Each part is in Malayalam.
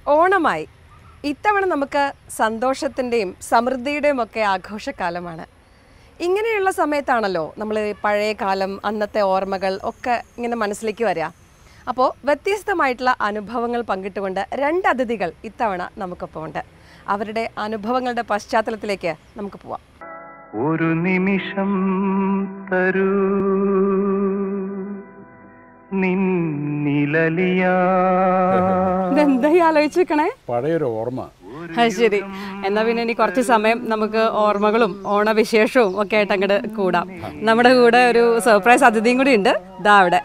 ഓണമായി ഇത്തവണ നമുക്ക് സന്തോഷത്തിൻ്റെയും സമൃദ്ധിയുടെയും ഒക്കെ ആഘോഷക്കാലമാണ് ഇങ്ങനെയുള്ള സമയത്താണല്ലോ നമ്മൾ പഴയ കാലം അന്നത്തെ ഓർമ്മകൾ ഒക്കെ ഇങ്ങനെ മനസ്സിലേക്ക് വരിക അപ്പോൾ വ്യത്യസ്തമായിട്ടുള്ള അനുഭവങ്ങൾ പങ്കിട്ടുകൊണ്ട് രണ്ട് അതിഥികൾ ഇത്തവണ നമുക്കൊപ്പം ഉണ്ട് അവരുടെ അനുഭവങ്ങളുടെ പശ്ചാത്തലത്തിലേക്ക് നമുക്ക് പോവാം ഒരു നിമിഷം തരൂ നിന്നിലലിയാ ഇതെന്തായി ആലോചിച്ചിരിക്കണേ പഴയൊരു ഓർമ്മ അത് ശരി എന്നാ പിന്നെ ഇനി കുറച്ച് സമയം നമുക്ക് ഓർമ്മകളും ഓണവിശേഷവും ഒക്കെ ആയിട്ട് അങ്ങോട്ട് കൂടാം നമ്മുടെ കൂടെ ഒരു സർപ്രൈസ് അതിഥിയും കൂടി ഉണ്ട് ദാ അവിടെ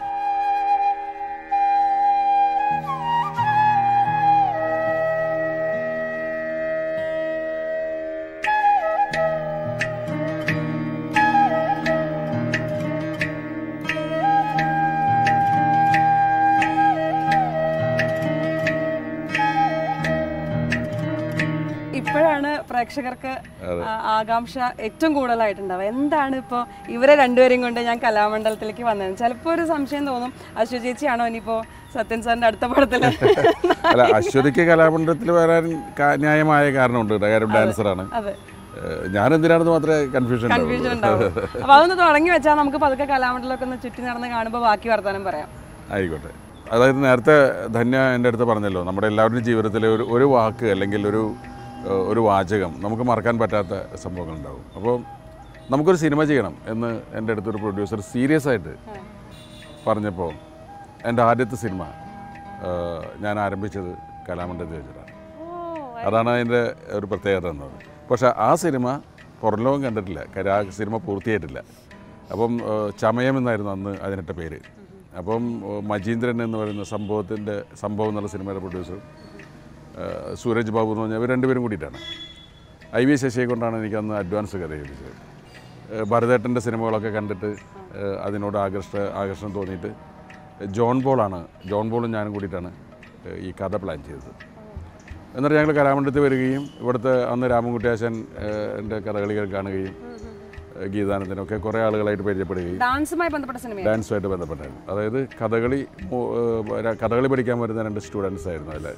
ഇപ്പോഴാണ് പ്രേക്ഷകർക്ക് ആ, ആകാംക്ഷ ഏറ്റവും കൂടുതലായിട്ടുണ്ടാവുക എന്താണ് ഇപ്പോൾ ഇവരെ രണ്ടുപേരെയും കൊണ്ട് ഞാൻ കലാമണ്ഡലത്തിലേക്ക് വന്നത് ചിലപ്പോൾ ഒരു സംശയം തോന്നും അശ്വ ചേച്ചിയാണോ ഇനിയിപ്പോൾ സത്യൻ സാറിന്റെ അടുത്ത പടത്തില് അല്ല അശ്വതിക്ക് കലാമണ്ഡലത്തിൽ വരാൻ കാ- ന്യായമായ കാരണമുണ്ട് കേട്ടോ. കാര്യം ഡാൻസറാണ് അതെ ഞാൻ എന്തിനാണെന്ന് മാത്രമേ കൺഫ്യൂഷൻ കൺഫ്യൂഷൻ ഉണ്ടാവും അപ്പൊ അതൊന്ന് തുടങ്ങി വെച്ചാൽ നമുക്ക് പതുക്കെ കലാമണ്ഡലമൊക്കെ ഒന്ന് ചുറ്റി നടന്ന് കാണുമ്പോൾ ബാക്കി വർത്താനം പറയാം ആയിക്കോട്ടെ അതായത് നേരത്തെ ധന്യ എൻ്റെ അടുത്ത് പറഞ്ഞല്ലോ നമ്മുടെ എല്ലാവരുടെയും ജീവിതത്തിലെ ഒരു ഒരു വാക്ക് അല്ലെങ്കിൽ ഒരു ഏഹ്, ഒരു വാചകം നമുക്ക് മറക്കാൻ പറ്റാത്ത സംഭവങ്ങളുണ്ടാവും അപ്പോൾ നമുക്കൊരു സിനിമ ചെയ്യണം എന്ന് എൻ്റെ അടുത്തൊരു പ്രൊഡ്യൂസർ സീരിയസ് ആയിട്ട് പറഞ്ഞപ്പോൾ എൻ്റെ ആദ്യത്തെ സിനിമ ഏഹ്, ഞാൻ ആരംഭിച്ചത് കലാമണ്ഡലത്തിൽ വെച്ചിട്ടാണ് അതാണ് അതിൻ്റെ ഒരു പ്രത്യേകത എന്നത് പക്ഷേ ആ സിനിമ പുറംലോകം കണ്ടിട്ടില്ല കാര്യം ആ സിനിമ പൂർത്തിയായിട്ടില്ല അപ്പം ഏഹ്, ചമയം എന്നായിരുന്നു അന്ന് അതിനിട്ട പേര് അപ്പം ഏഹ്, മജീന്ദ്രൻ എന്ന് പറയുന്ന സംഭവത്തിൻ്റെ സംഭവം എന്നുള്ള സിനിമയുടെ പ്രൊഡ്യൂസറും ഏഹ്, സൂരജ് ബാബു എന്ന് പറഞ്ഞാൽ ഇവർ രണ്ടുപേരും കൂടിയിട്ടാണ് ഐ വി ശശിയെ കൊണ്ടാണ് എനിക്ക് അന്ന് അഡ്വാൻസ് കഥ എഴുതിച്ചത് ഏഹ്, ഭരതേട്ടൻ്റെ സിനിമകളൊക്കെ കണ്ടിട്ട് ഏഹ്, അതിനോട് ആകർഷ ആകർഷണം തോന്നിയിട്ട് ജോൺ ബോളാണ് ജോൺ ബോളും ഞാനും കൂടിയിട്ടാണ് ഏഹ്, ഈ കഥ പ്ലാൻ ചെയ്തത് എന്നിട്ട് ഞങ്ങൾ കലാമണ്ഡലത്തിൽ വരികയും ഇവിടുത്തെ അന്ന് രാമൻകുട്ടിയാശൻ എൻ്റെ കഥകളികൾ കാണുകയും ഏഹ്, ഗീതാനന്ദനൊക്കെ കുറേ ആളുകളായിട്ട് പരിചയപ്പെടുകയും ഡാൻസുമായി ബന്ധപ്പെട്ട സിനിമയാണ് ഡാൻസുമായിട്ട് ബന്ധപ്പെട്ടായിരുന്നു അതായത് കഥകളി മു- ഏഹ് ര- കഥകളി പഠിക്കാൻ വരുന്ന രണ്ട് സ്റ്റുഡൻസ് ആയിരുന്നു അതിൽ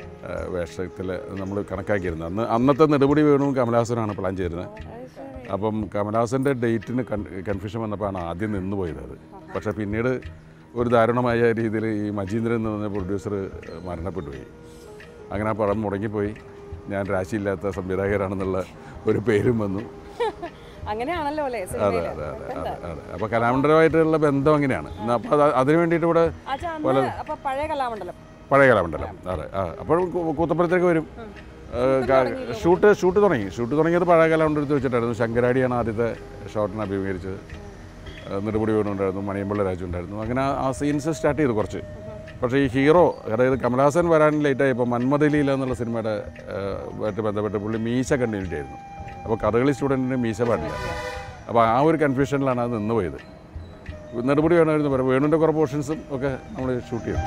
വേഷത്തിൽ നമ്മൾ കണക്കാക്കിയിരുന്നത് അന്ന് അന്നത്തെ നെടുപടി വേണു കമലഹാസനാണ് പ്ലാൻ ചെയ്തിരുന്നത് അപ്പം കമലഹാസൻ്റെ ഡേറ്റിന് കൺഫ്യൂഷൻ വന്നപ്പോഴാണ് ആദ്യം നിന്ന് പോയത് അത് പക്ഷേ പിന്നീട് ഒരു ദാരുണമായ രീതിയിൽ ഈ മജീന്ദ്രൻ എന്ന് പറഞ്ഞ പ്രൊഡ്യൂസർ മരണപ്പെട്ടു പോയി അങ്ങനെ ആ പടം മുടങ്ങിപ്പോയി ഞാൻ രാശിയില്ലാത്ത സംവിധായകരാണെന്നുള്ള ഒരു പേരും വന്നു അങ്ങനെയാണല്ലോ അല്ലേ അതെ സിനിമയില്? അതെ അതെ അതെ അതെ അപ്പോൾ കലാമണ്ഡലമായിട്ടുള്ള ബന്ധം അങ്ങനെയാണ് എന്നാ അപ്പോൾ അത് അതിന് വേണ്ടിയിട്ട് ഇവിടെ ആച്ചാ, അന്ന് അപ്പൊ പഴയ കലാമണ്ഡലം പഴയ കലാമണ്ഡലം അതെ ആ അപ്പോൾ കൂത്തപ്പുറത്തേക്ക് വരും ഏഹ് ക- ഷൂട്ട് ഷൂട്ട് തുടങ്ങി ഷൂട്ട് തുടങ്ങിയത് പഴയ കലാമണ്ഡലത്തിൽ വെച്ചിട്ടായിരുന്നു ശങ്കരാടിയാണ് ആദ്യത്തെ ഷോട്ടിനെ അഭിമുഖീകരിച്ചത് ഏഹ് നെടുമുടി വേണുണ്ടായിരുന്നു മണിയമ്പിള്ള രാജു ഉണ്ടായിരുന്നു അങ്ങനെ ആ- ആ സീൻസ് സ്റ്റാർട്ട് ചെയ്തു കുറച്ച് പക്ഷേ ഈ ഹീറോ അതായത് കമലഹാസൻ വരാൻ ലേറ്റായപ്പോൾ മന്മദലീല എന്നുള്ള സിനിമയുടെ ഏഹ്, ആയിട്ട് ബന്ധപ്പെട്ട് പുള്ളി മീശ കണ്ടിന്യൂറ്റി ആയിരുന്നു അപ്പോൾ കഥകളി സ്റ്റുഡൻറ്റിന് മീശ പാടില്ല അപ്പോൾ ആ ഒരു കൺഫ്യൂഷനിലാണ് അത് നിന്ന് പോയത് നെടുമുടി വേണമായിരുന്നു പറയാം വേണുവിൻ്റെ കുറേ പോർഷൻസും ഒക്കെ നമ്മൾ ഷൂട്ട് ചെയ്തു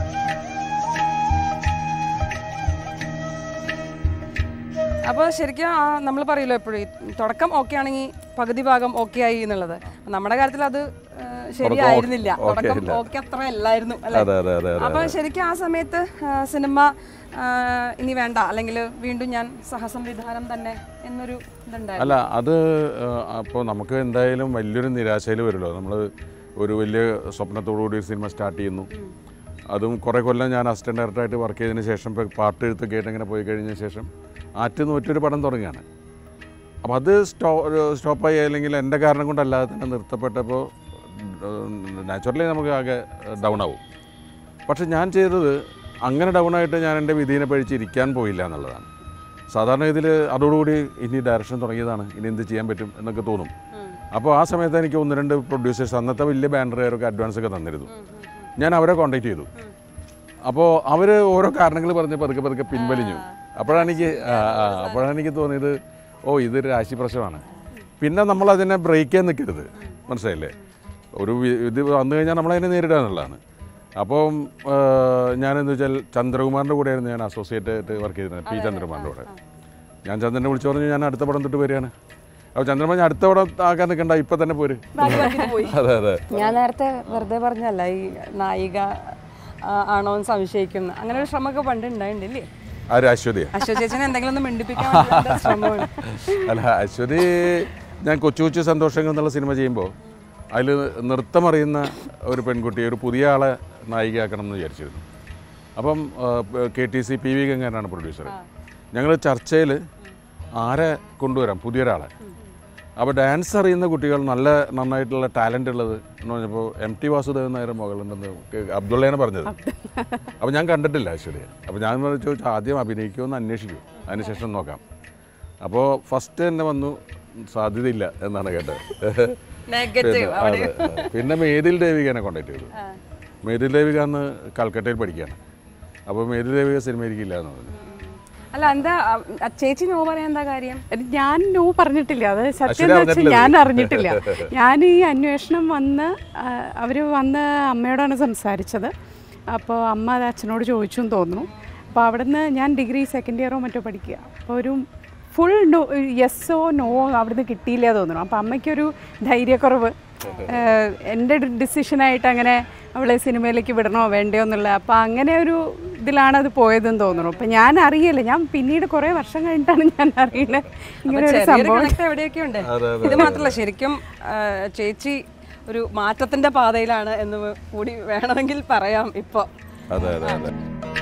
അപ്പോൾ ശരിക്കും ആ നമ്മൾ പറയുമല്ലോ എപ്പോഴും ഈ തുടക്കം ഓക്കെ ആണെങ്കിൽ പകുതി ഭാഗം ഓക്കെ ആയി എന്നുള്ളത് നമ്മുടെ കാര്യത്തിൽ അത് ആ, ശരിയായിരുന്നില്ല okay തുടക്കം ഇല്ല. ഓക്കെ അത്ര അല്ലായിരുന്നു അല്ലേ അതെ അതെ അതെ അതെ അപ്പോൾ ശരിക്കും ആ സമയത്ത് ആ, സിനിമ ആ, ഇനി വേണ്ട അല്ലെങ്കിൽ വീണ്ടും ഞാൻ സഹസംവിധാനം തന്നെ എന്നൊരു ഇതുണ്ടായിരുന്നു അല്ല അത് അപ്പോൾ നമുക്ക് എന്തായാലും വലിയൊരു നിരാശയിൽ വരുമല്ലോ നമ്മൾ ഒരു വലിയ സ്വപ്നത്തോടു കൂടി ഒരു സിനിമ സ്റ്റാർട്ട് ചെയ്യുന്നു അതും കുറേ കൊല്ലം ഞാൻ അസിസ്റ്റൻ്റ് ഡയറക്ടറായിട്ട് വർക്ക് ചെയ്തതിന് ശേഷം ഇപ്പോൾ പാട്ട് എഴുത്തൊക്കെ ആയിട്ട് ഇങ്ങനെ പോയി കഴിഞ്ഞ ശേഷം ആറ്റ് നോറ്റൊരു പടം തുടങ്ങുകയാണ് അപ്പോൾ അത് സ്റ്റോ സ്റ്റോപ്പായി അല്ലെങ്കിൽ എൻ്റെ കാരണം കൊണ്ടല്ലാതെ തന്നെ നിർത്തപ്പെട്ടപ്പോൾ നാച്ചുറലി നമുക്ക് ആകെ ഡൗൺ ആവും പക്ഷെ ഞാൻ ചെയ്തത് അങ്ങനെ ഡൗൺ ആയിട്ട് ഞാൻ എൻ്റെ വിധീനെ പഴിച്ച് ഇരിക്കാൻ പോയില്ല എന്നുള്ളതാണ് സാധാരണ ഇതിൽ അതോടുകൂടി ഇനി ഡയറക്ഷൻ തുടങ്ങിയതാണ് ഇനി എന്ത് ചെയ്യാൻ പറ്റും എന്നൊക്കെ തോന്നും അപ്പോൾ ആ സമയത്ത് എനിക്ക് ഒന്ന് രണ്ട് പ്രൊഡ്യൂസേഴ്സ് അന്നത്തെ വലിയ ബാനറുകാരൊക്കെ അഡ്വാൻസ് ഒക്കെ തന്നിരുന്നു ഞാൻ അവരെ കോൺടാക്ട് ചെയ്തു അപ്പോൾ അവർ ഓരോ കാരണങ്ങൾ പറഞ്ഞ് പതുക്കെ പതുക്കെ പിൻവലിഞ്ഞു അപ്പോഴാണ് എനിക്ക് ആ, ആ, അപ്പോഴാണ് എനിക്ക് തോന്നിയത് ഓ ഇതൊരു രാശി പ്രശ്നമാണ് പിന്നെ നമ്മൾ അതിനെ ബ്രേക്ക് ചെയ്യാൻ നിൽക്കരുത് മനസ്സിലായില്ലേ ഒരു വി- ഇത് വന്നു കഴിഞ്ഞാൽ നമ്മളതിനെ നേരിടുക എന്നുള്ളതാണ് അപ്പം ഞാനെന്ന് വെച്ചാൽ ചന്ദ്രകുമാറിൻ്റെ കൂടെയായിരുന്നു ഞാൻ അസോസിയേറ്റ് ആയിട്ട് വർക്ക് ചെയ്തിരുന്നത് പി ചന്ദ്രകുമാറിൻ്റെ കൂടെ ഞാൻ ചന്ദ്രനെ വിളിച്ചു പറഞ്ഞു ഞാൻ അടുത്ത പടം തൊട്ട് വരികയാണ് അപ്പോൾ ചന്ദ്രൻ പറഞ്ഞു അടുത്ത പടം ആക്കാൻ നിൽക്കണ്ട ഇപ്പം തന്നെ പോര് ബാക്കി ബാക്കി പോയി അതെ അതെ ഞാൻ നേരത്തെ വെറുതെ പറഞ്ഞല്ല ഈ നായിക ആ, ആണോ എന്ന് സംശയിക്കുന്നു അങ്ങനെ ഒരു ശ്രമമൊക്കെ പണ്ട് ഉണ്ടായിട്ടുണ്ടല്ലേ ആര് അശ്വതിയാ അശ്വ ചേച്ചിനെ എന്തെങ്കിലും ഒന്ന് മിണ്ടിപ്പിക്കാൻ വേണ്ടിയിട്ടുള്ള ശ്രമമാണ് അല്ല അശ്വതി ഞാൻ കൊച്ചു കൊച്ചു സന്തോഷങ്ങൾ എന്നുള്ള സിനിമ ചെയ്യുമ്പോൾ അതിൽ നൃത്തമറിയുന്ന ഒരു പെൺകുട്ടി ഒരു പുതിയ ആളെ നായികയാക്കണം എന്ന് വിചാരിച്ചിരുന്നു അപ്പം K T C P V ഗംഗാനാണ് പ്രൊഡ്യൂസർ ഞങ്ങൾ ചർച്ചയിൽ ആരെ കൊണ്ടുവരാം പുതിയൊരാളെ അപ്പോൾ ഡാൻസ് അറിയുന്ന കുട്ടികൾ നല്ല നന്നായിട്ടുള്ള ടാലൻ്റ് ഉള്ളത് എന്ന് പറഞ്ഞപ്പോൾ എം ടി വാസുദേവൻ നായർ മകളുണ്ടെന്ന് കെ- അബ്ദുള്ളയാണ് പറഞ്ഞത് അപ്പോൾ ഞാൻ കണ്ടിട്ടില്ല ആക്ച്വലി അപ്പോൾ ഞാൻ ചോദിച്ചു ആദ്യം അഭിനയിക്കുമെന്ന് അന്വേഷിക്കും അതിനുശേഷം നോക്കാം അപ്പോൾ ഫസ്റ്റ് തന്നെ വന്നു സാധ്യതയില്ല എന്നാണ് കേട്ടത് നെഗറ്റീവ് പിന്നെ- അതെ, അതെ. പിന്നെ മേതിൽ ദേവികനെ കോണ്ടാക്ട് ചെയ്തു മേതിൽ ദേവിക അന്ന് കൽക്കട്ടയിൽ പഠിക്കുകയാണ് അപ്പോൾ മേതിൽ ദേവിക സിനിമയിലേക്കില്ല എന്ന് പറഞ്ഞു അല്ല എന്താ ആ, ചേച്ചി നോ പറയാൻ എന്താ കാര്യം അത് ഞാൻ നോ പറഞ്ഞിട്ടില്ല അത് സത്യം അശ്വിനി എന്താ വെച്ചാൽ അറിഞ്ഞിട്ടില്ല ഞാൻ ഇത്. അറിഞ്ഞിട്ടില്ല ഞാൻ ഈ അന്വേഷണം വന്ന് അവർ വന്ന് അമ്മയോടാണ് സംസാരിച്ചത് അപ്പോൾ അമ്മ അത് അച്ഛനോട് ചോദിച്ചു എന്ന് തോന്നുന്നു അപ്പോൾ അവിടുന്ന് ഞാൻ ഡിഗ്രി സെക്കൻഡ് ഇയറോ മറ്റോ പഠിക്കുക അപ്പോൾ ഒരു ഫുൾ നോ യെസ്സോ നോ അവിടുന്ന് കിട്ടിയില്ല തോന്നുന്നു അപ്പോൾ അമ്മയ്ക്കൊരു ധൈര്യക്കുറവ് ഏഹ് എൻ്റെ ഡിസിഷനായിട്ട് അങ്ങനെ അവളെ സിനിമയിലേക്ക് വിടണോ വേണ്ടയോ എന്നുള്ള അപ്പോൾ അങ്ങനെ ഒരു ഇതിലാണ് അത് പോയതെന്ന് തോന്നുന്നു അപ്പം ഞാൻ അറിയില്ല ഞാൻ പിന്നീട് കുറേ വർഷം കഴിഞ്ഞിട്ടാണ് ഞാൻ അറിയുന്നത് ഇങ്ങനെ ഒരു ചെറിയൊരു സംഭവം കണക്ട് എവിടെയൊക്കെ ഉണ്ട് ഇത് മാത്രമല്ല ശരിക്കും ആ, ചേച്ചി ഒരു മാറ്റത്തിന്റെ പാതയിലാണ് എന്ന് കൂടി വേണമെങ്കിൽ പറയാം ഇപ്പോൾ അതെ അതെ അതെ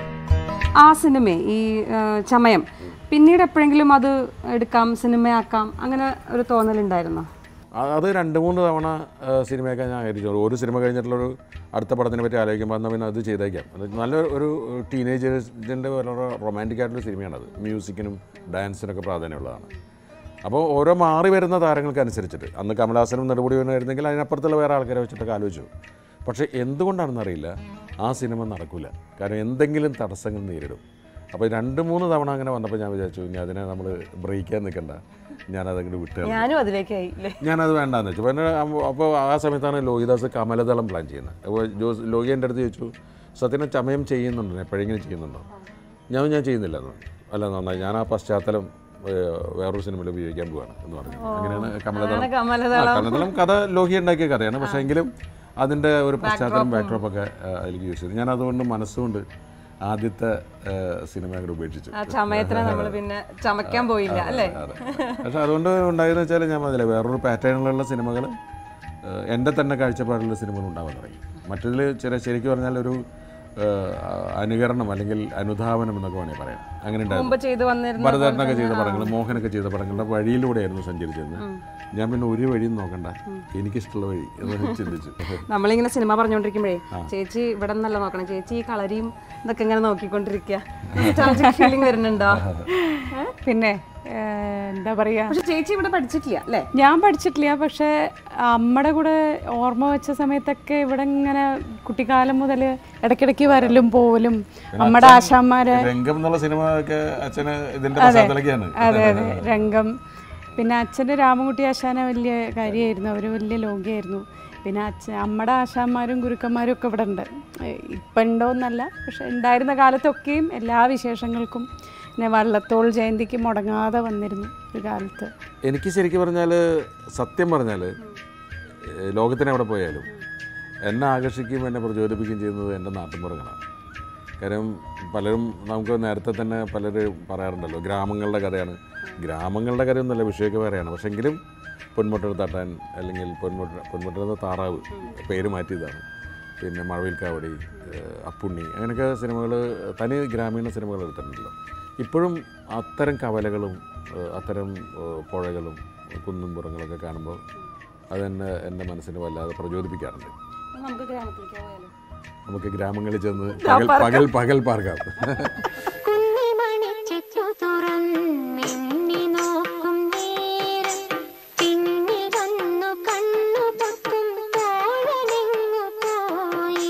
ആ സിനിമ ഈ ആ, ചമയം പിന്നീട് എപ്പോഴെങ്കിലും അത് എടുക്കാം സിനിമയാക്കാം അങ്ങനെ ഒരു തോന്നലുണ്ടായിരുന്നോ ആ- അത് രണ്ട് മൂന്ന് തവണ ആ, സിനിമയൊക്കെ ഞാൻ ആയിരിച്ചു ഒരു സിനിമ കഴിഞ്ഞിട്ടുള്ളൊരു അടുത്ത പടത്തിനെ പറ്റി ആലോചിക്കുമ്പോൾ എന്നാൽ പിന്നെ അത് ചെയ്തേക്കാം അത് നല്ല ഒരു ടീനേജേഴ്സിൻ്റെ വളരെ റൊമാൻറ്റിക് ആയിട്ടുള്ള സിനിമയാണത് മ്യൂസിക്കിനും ഡാൻസിനൊക്കെ പ്രാധാന്യമുള്ളതാണ് അപ്പോൾ ഓരോ മാറി വരുന്ന താരങ്ങൾക്ക് അനുസരിച്ചിട്ട് അന്ന് കമലഹാസനും നെടുപടി വരുന്നതായിരുന്നെങ്കിൽ അതിനപ്പുറത്തുള്ള വേറെ ആൾക്കാരെ വെച്ചിട്ടൊക്കെ ആലോചിച്ചു പക്ഷേ എന്തുകൊണ്ടാണെന്നറിയില്ല ആ സിനിമ നടക്കില്ല കാരണം എന്തെങ്കിലും തടസ്സങ്ങൾ നേരിടും അപ്പോൾ രണ്ട് മൂന്ന് തവണ അങ്ങനെ വന്നപ്പോൾ ഞാൻ വിചാരിച്ചു ഇനി അതിനെ നമ്മൾ ബ്രേക്കാൻ നിൽക്കണ്ട ഞാനതങ്ങോട്ട് വിട്ടു ഞാനും അതിലേക്കായി അല്ലേ ഞാനത് വേണ്ടാന്ന് വെച്ചു പിന്നെ അപ്പോൾ ആ സമയത്താണ് ലോഹിദാസ് കമലദളം പ്ലാൻ ചെയ്യുന്നത് അപ്പോൾ ജോസ് ലോഹി എൻ്റെ അടുത്ത് ചോദിച്ചു സത്യനെ ചമയം ചെയ്യുന്നുണ്ടോ എപ്പോഴെങ്കിലും ചെയ്യുന്നുണ്ടോ ഞാൻ ഞാൻ ചെയ്യുന്നില്ല എന്ന് പറഞ്ഞു. അല്ല നന്നായി ഞാൻ ആ പശ്ചാത്തലം ഏഹ്, വേറൊരു സിനിമയിൽ ഉപയോഗിക്കാൻ പോവാണ് എന്ന് പറഞ്ഞു അങ്ങനെയാണ് കമലദളം അങ്ങനെ കമലദളം. ആ, കമലദളം കഥ ലോഹി ഉണ്ടാക്കിയ കഥയാണ് പക്ഷേ എങ്കിലും അതിൻ്റെ ഒരു പശ്ചാത്തലം ബാക്ക്ഡ്രോപ്പൊക്കെ അതിലേക്ക് യൂസ് ചെയ്തു ഞാൻ അതുകൊണ്ട് മനസ്സുകൊണ്ട് ആദ്യത്തെ ഏഹ്, സിനിമ അങ്ങോട്ട് ഉപേക്ഷിച്ചു ആ ചമയത്തിനെ നമ്മൾ പിന്നെ ചമയ്ക്കാൻ പോയില്ല അല്ലേ അതെ പക്ഷെ അതുകൊണ്ട് ഉണ്ടായെന്ന് വെച്ചാൽ ഞാൻ പറഞ്ഞില്ലേ വേറൊരു പാറ്റേണിലുള്ള സിനിമകൾ എൻ്റെ തന്നെ കാഴ്ചപ്പാടിലുള്ള സിനിമകൾ ഉണ്ടാവാൻ തുടങ്ങി മറ്റതിൽ ചില ശരിക്കും പറഞ്ഞാൽ ഒരു ഏഹ്, അനുകരണം അല്ലെങ്കിൽ അനുധാവനം എന്നൊക്കെ വേണമെങ്കിൽ പറയാം അങ്ങനെ മുമ്പ് ഉണ്ടായിരുന്നു ചെയ്തു വന്നിരുന്ന ഭരതേട്ടനൊക്കെ ചെയ്ത പടങ്ങൾ മോഹനൊക്കെ ചെയ്ത പടങ്ങളുടെ വഴിയിലൂടെയായിരുന്നു സഞ്ചരിച്ചിരുന്നത് ഞാൻ പിന്നെ ഒരു വഴിയും നോക്കണ്ട എനിക്കിഷ്ടമുള്ള വഴി എന്ന് ചിന്തിച്ചു നമ്മളിങ്ങനെ സിനിമ പറഞ്ഞുകൊണ്ടിരിക്കുമ്പോഴേ ചേച്ചി ഇവിടെ നിന്നല്ല നോക്കണം ചേച്ചി ഈ കളരിയും ഇതൊക്കെ ഇങ്ങനെ നോക്കിക്കൊണ്ടിരിക്കുക ഫീലിംഗ് വരുന്നുണ്ടോ ഏ? പിന്നെ ഏഹ്, എന്താ പറയുക പക്ഷെ ചേച്ചി ഇവിടെ പഠിച്ചിട്ടില്ല അല്ലേ ഞാൻ പഠിച്ചിട്ടില്ല പക്ഷേ അമ്മയുടെ കൂടെ ഓർമ്മ വെച്ച സമയത്തൊക്കെ ഇവിടെ ഇങ്ങനെ കുട്ടിക്കാലം മുതൽ ഇടയ്ക്കിടയ്ക്ക് വരലും പോവലും അമ്മയുടെ ആശാന്മാരെ രംഗം എന്നുള്ള സിനിമ ഒക്കെ അച്ഛന് ഇതിന്റെ പശ്ചാത്തലൊക്കെയാണ് അതെ അതെ രംഗം പിന്നെ അച്ഛൻ്റെ രാമൻകുട്ടി ആശാന വലിയ കാര്യമായിരുന്നു അവർ വലിയ ലോകിയായിരുന്നു പിന്നെ അച്ഛൻ അമ്മയുടെ ആശാന്മാരും ഗുരുക്കന്മാരും ഒക്കെ ഇവിടെ ഉണ്ട് ഏഹ് ഇപ്പം ഉണ്ടോയെന്നല്ല പക്ഷെ ഉണ്ടായിരുന്ന കാലത്തൊക്കെയും എല്ലാ വിശേഷങ്ങൾക്കും പിന്നെ വള്ളത്തോൾ ജയന്തിക്ക് മുടങ്ങാതെ വന്നിരുന്നു ഒരു കാലത്ത് എനിക്ക് ശരിക്കും പറഞ്ഞാൽ സത്യം പറഞ്ഞാൽ ലോകത്തിന് എവിടെ പോയാലും എന്നെ ആകർഷിക്കുകയും എന്നെ പ്രചോദിപ്പിക്കുകയും ചെയ്യുന്നത് എൻ്റെ നാട്ടിൻപുറങ്ങളാണ് കാര്യം പലരും നമുക്ക് നേരത്തെ തന്നെ പലരും പറയാറുണ്ടല്ലോ ഗ്രാമങ്ങളുടെ കഥയാണ് ഗ്രാമങ്ങളുടെ കഥയൊന്നുമല്ല വിഷയമൊക്കെ വേറെയാണ് പക്ഷെ എങ്കിലും പൊന്മുട്ടർ തട്ടാൻ അല്ലെങ്കിൽ പൊന്മുട്ട പൊന്മുട്ടർ താറാവ് പേര് മാറ്റിയതാണ് പിന്നെ മഴവിൽ കാവടി ഏഹ് അപ്പുണ്ണി അങ്ങനെയൊക്കെ സിനിമകൾ തനി ഗ്രാമീണ സിനിമകൾ എടുത്തിട്ടുണ്ടല്ലോ ഇപ്പോഴും അത്തരം കവലകളും ഏഹ് അത്തരം ഏഹ് പുഴകളും കുന്നും പുറങ്ങളൊക്കെ കാണുമ്പോൾ അതെന്നെ എൻ്റെ മനസ്സിനെ വല്ലാതെ പ്രചോദിപ്പിക്കാറുണ്ട് നമുക്ക് ഗ്രാമത്തിലേക്ക് പോയാലോ നമുക്ക് ഗ്രാമങ്ങളിൽ ചെന്ന് പകൽ പകൽ പകൽ പാർക്കാം കുഞ്ഞിമണിച്ചിട്ടു തുറന്നിണ്ണി നോക്കും നേരം പിന്നിൽ വന്നു കണ്ണു പൊത്തും തോഴനെങ്ങു പോയി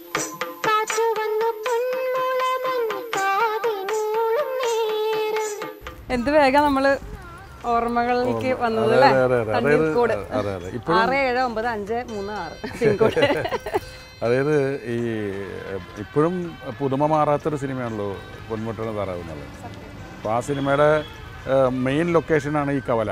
കാറ്റു വന്നു പൊന്മുളവൻ കാതിനൂളും നേരം എന്ത് വേഗം നമ്മള് ഓർമ്മകളിലേക്ക് വന്നത് അതെ, അല്ലേ അതെ, അതെ, അതെ. തണ്ണീർക്കോട് അതെ, അതെ. ഇപ്പോഴും ആറ് ഏഴ് ഒമ്പത് അഞ്ച് മൂന്ന് ആറ് പിൻകോഡ് അതായത് ഈ എഹ്, ഇപ്പോഴും പുതുമ മാറാത്തൊരു സിനിമയാണല്ലോ പൊന്മുട്ടണ താറാവ് എന്നുള്ളത് അപ്പോൾ ആ സിനിമയുടെ മെയിൻ ലൊക്കേഷനാണ് ഈ കവല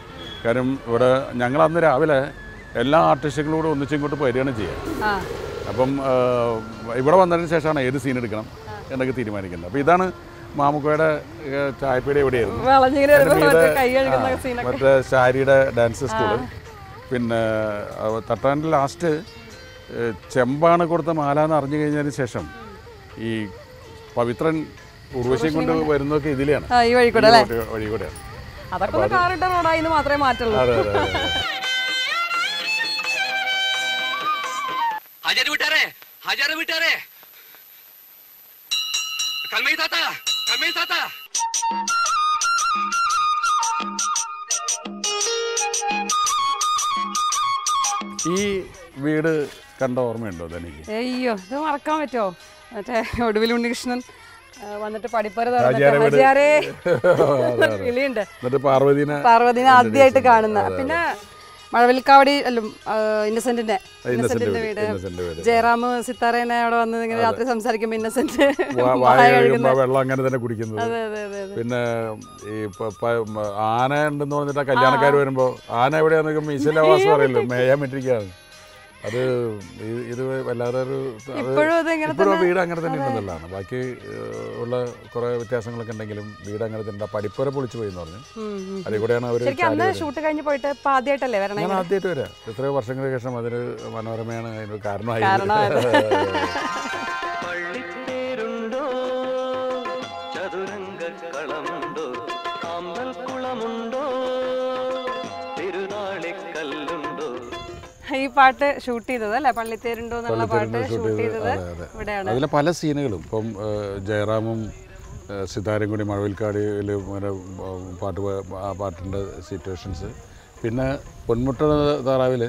കാര്യം ഇവിടെ ഞങ്ങൾ അന്ന് രാവിലെ എല്ലാ ആർട്ടിസ്റ്റുകളോടും ഒന്നിച്ചിങ്ങോട്ട് വരികയാണ് ചെയ്യുക ആ അപ്പം ആ, ഇവിടെ വന്നതിന് ശേഷമാണ് ഏത് സീൻ എടുക്കണം എന്നൊക്കെ തീരുമാനിക്കുന്നത് അപ്പോൾ ഇതാണ് മാമുക്കോയുടെ ഏ, ചായപ്പീടി എവിടെയായിരുന്നു വളഞ്ഞിങ്ങനെ അതിന്റെ വരുമ്പോൾ മീതെ, മറ്റേ കൈ കഴുകുന്ന ആ, സീനൊക്കെ മറ്റേ ശാരിയുടെ ഡാൻസ് സ്കൂള് പിന്നെ അവ തട്ടാൻ്റെ ലാസ്റ്റ് ഏഹ്, ചെമ്പാണ് കൊടുത്ത മാല എന്ന് അറിഞ്ഞു കഴിഞ്ഞതിന് ശേഷം ഈ പവിത്രൻ ഉർവശിയും കൊണ്ട് വരുന്നതൊക്കെ ഇതിലെയാണ് ആ ഈ വഴി കൂടെ അല്ലേ ഈ വഴി കൂടെയാണ് അതൊക്കെ ഒന്ന് കാറിട്ട റോഡായി എന്ന് മാത്രമേ മാറ്റുള്ളൂ അതെ അതെ അതെ ഹജാര് വിട്ടാരേ ഹജാര് വിട്ടാരേ കൽമൈ താത്ത കൽമൈ താത്ത ഈ വീട് കണ്ട ഓർമ്മയുണ്ടോ തനിക്ക് അയ്യോ ഇത് മറക്കാൻ പറ്റുമോ മറ്റേ ഒടുവിൽ ഉണ്ണികൃഷ്ണൻ ആ, വന്നിട്ട് പഠിപ്പറ ഹാജിയാരെ വീട്. ഹജിയാരെ അതെ, അതെ. കിളിയുണ്ട് എന്നിട്ട് പാർവതീനെ പാർവതിനെ ആദ്യമായിട്ട് കാണുന്ന പിന്നെ മഴവിൽക്കാവടി അല്ലും ഇന്നസെന്റിന്റെ ഇന്നസെന്റിന്റെ വീട്, വീട് ഇന്നസെന്റ് വീട്. ജയറാം സിത്താറേനെ അവിടെ വന്ന് ഇങ്ങനെ രാത്രി സംസാരിക്കുമ്പോ ഇന്നസെന്റ് വാ- വായ കഴുകുമ്പോൾ വെള്ളം അങ്ങനെ തന്നെ കുടിക്കുന്നത് അതെ അതെ അതെ അതെ പിന്നെ ഈ പ- പ- മ- ആന ഉണ്ടെന്ന് പറഞ്ഞിട്ട് ആ കല്യാണക്കാർ വരുമ്പോൾ ആന എവിടെയാണെന്നൊക്കെ മീശലവാസം പറയല്ലോ മേയാൻ പറ്റിരിക്കുകയാണ് അത് ഇത് ഇത് വല്ലാതെ ഒരു അത് ഇപ്പോഴും അത് ഇങ്ങനെ ഇപ്പോഴും ആ വീട് അങ്ങനെ തന്നെ ഉണ്ടെന്നുള്ളതാണ് ബാക്കി ഏഹ്, ഉള്ള കുറേ വ്യത്യാസങ്ങളൊക്കെ ഉണ്ടെങ്കിലും വീട് അങ്ങനെ തന്നെ ഉണ്ട്. ആ പഠിപ്പുര പൊളിച്ചു പോയി എന്ന് പറഞ്ഞു ഉം, ഉം. അതിൽ കൂടെയാണ് അവർ ശരിക്കും അന്ന് ഷൂട്ട് കഴിഞ്ഞ് പോയിട്ട് ഇപ്പൊ ആദ്യമായിട്ടല്ലേ വരണേ ഞാൻ ആദ്യമായിട്ട് വരാം എത്രയോ വർഷങ്ങൾക്ക് ശേഷം അതിന് മനോരമയാണ് അതിനൊരു കാരണമായി കാരണമായത്. പള്ളിത്തേരുണ്ടോ ചതുരംഗക്കളമുണ്ടോ അമ്പൽക്കുളമുണ്ടോ തിരുനാളിക്കല്ലുണ്ടോ ഈ പാട്ട് ഷൂട്ട് ചെയ്തത് അല്ലേ പള്ളിത്തേരുണ്ടോ എന്നുള്ള പാട്ട് പള്ളിത്തേരുണ്ടോ shoot ഷൂട്ട് ചെയ്തത്, ചെയ്തത് അതെ, അതെ. ഇവിടെയാണ് അതിലെ പല സീനുകളും ഇപ്പം ഏഹ്, ജയറാമും ഏഹ്, സിതാരയും കൂടി മഴവിൽക്കാടിയിൽ ഇങ്ങനെ ഉം, പാട്ട് പ- ആ പാട്ടിൻ്റെ സിറ്റുവേഷൻസ് പിന്നെ പൊന്മുട്ട താറാവിൽ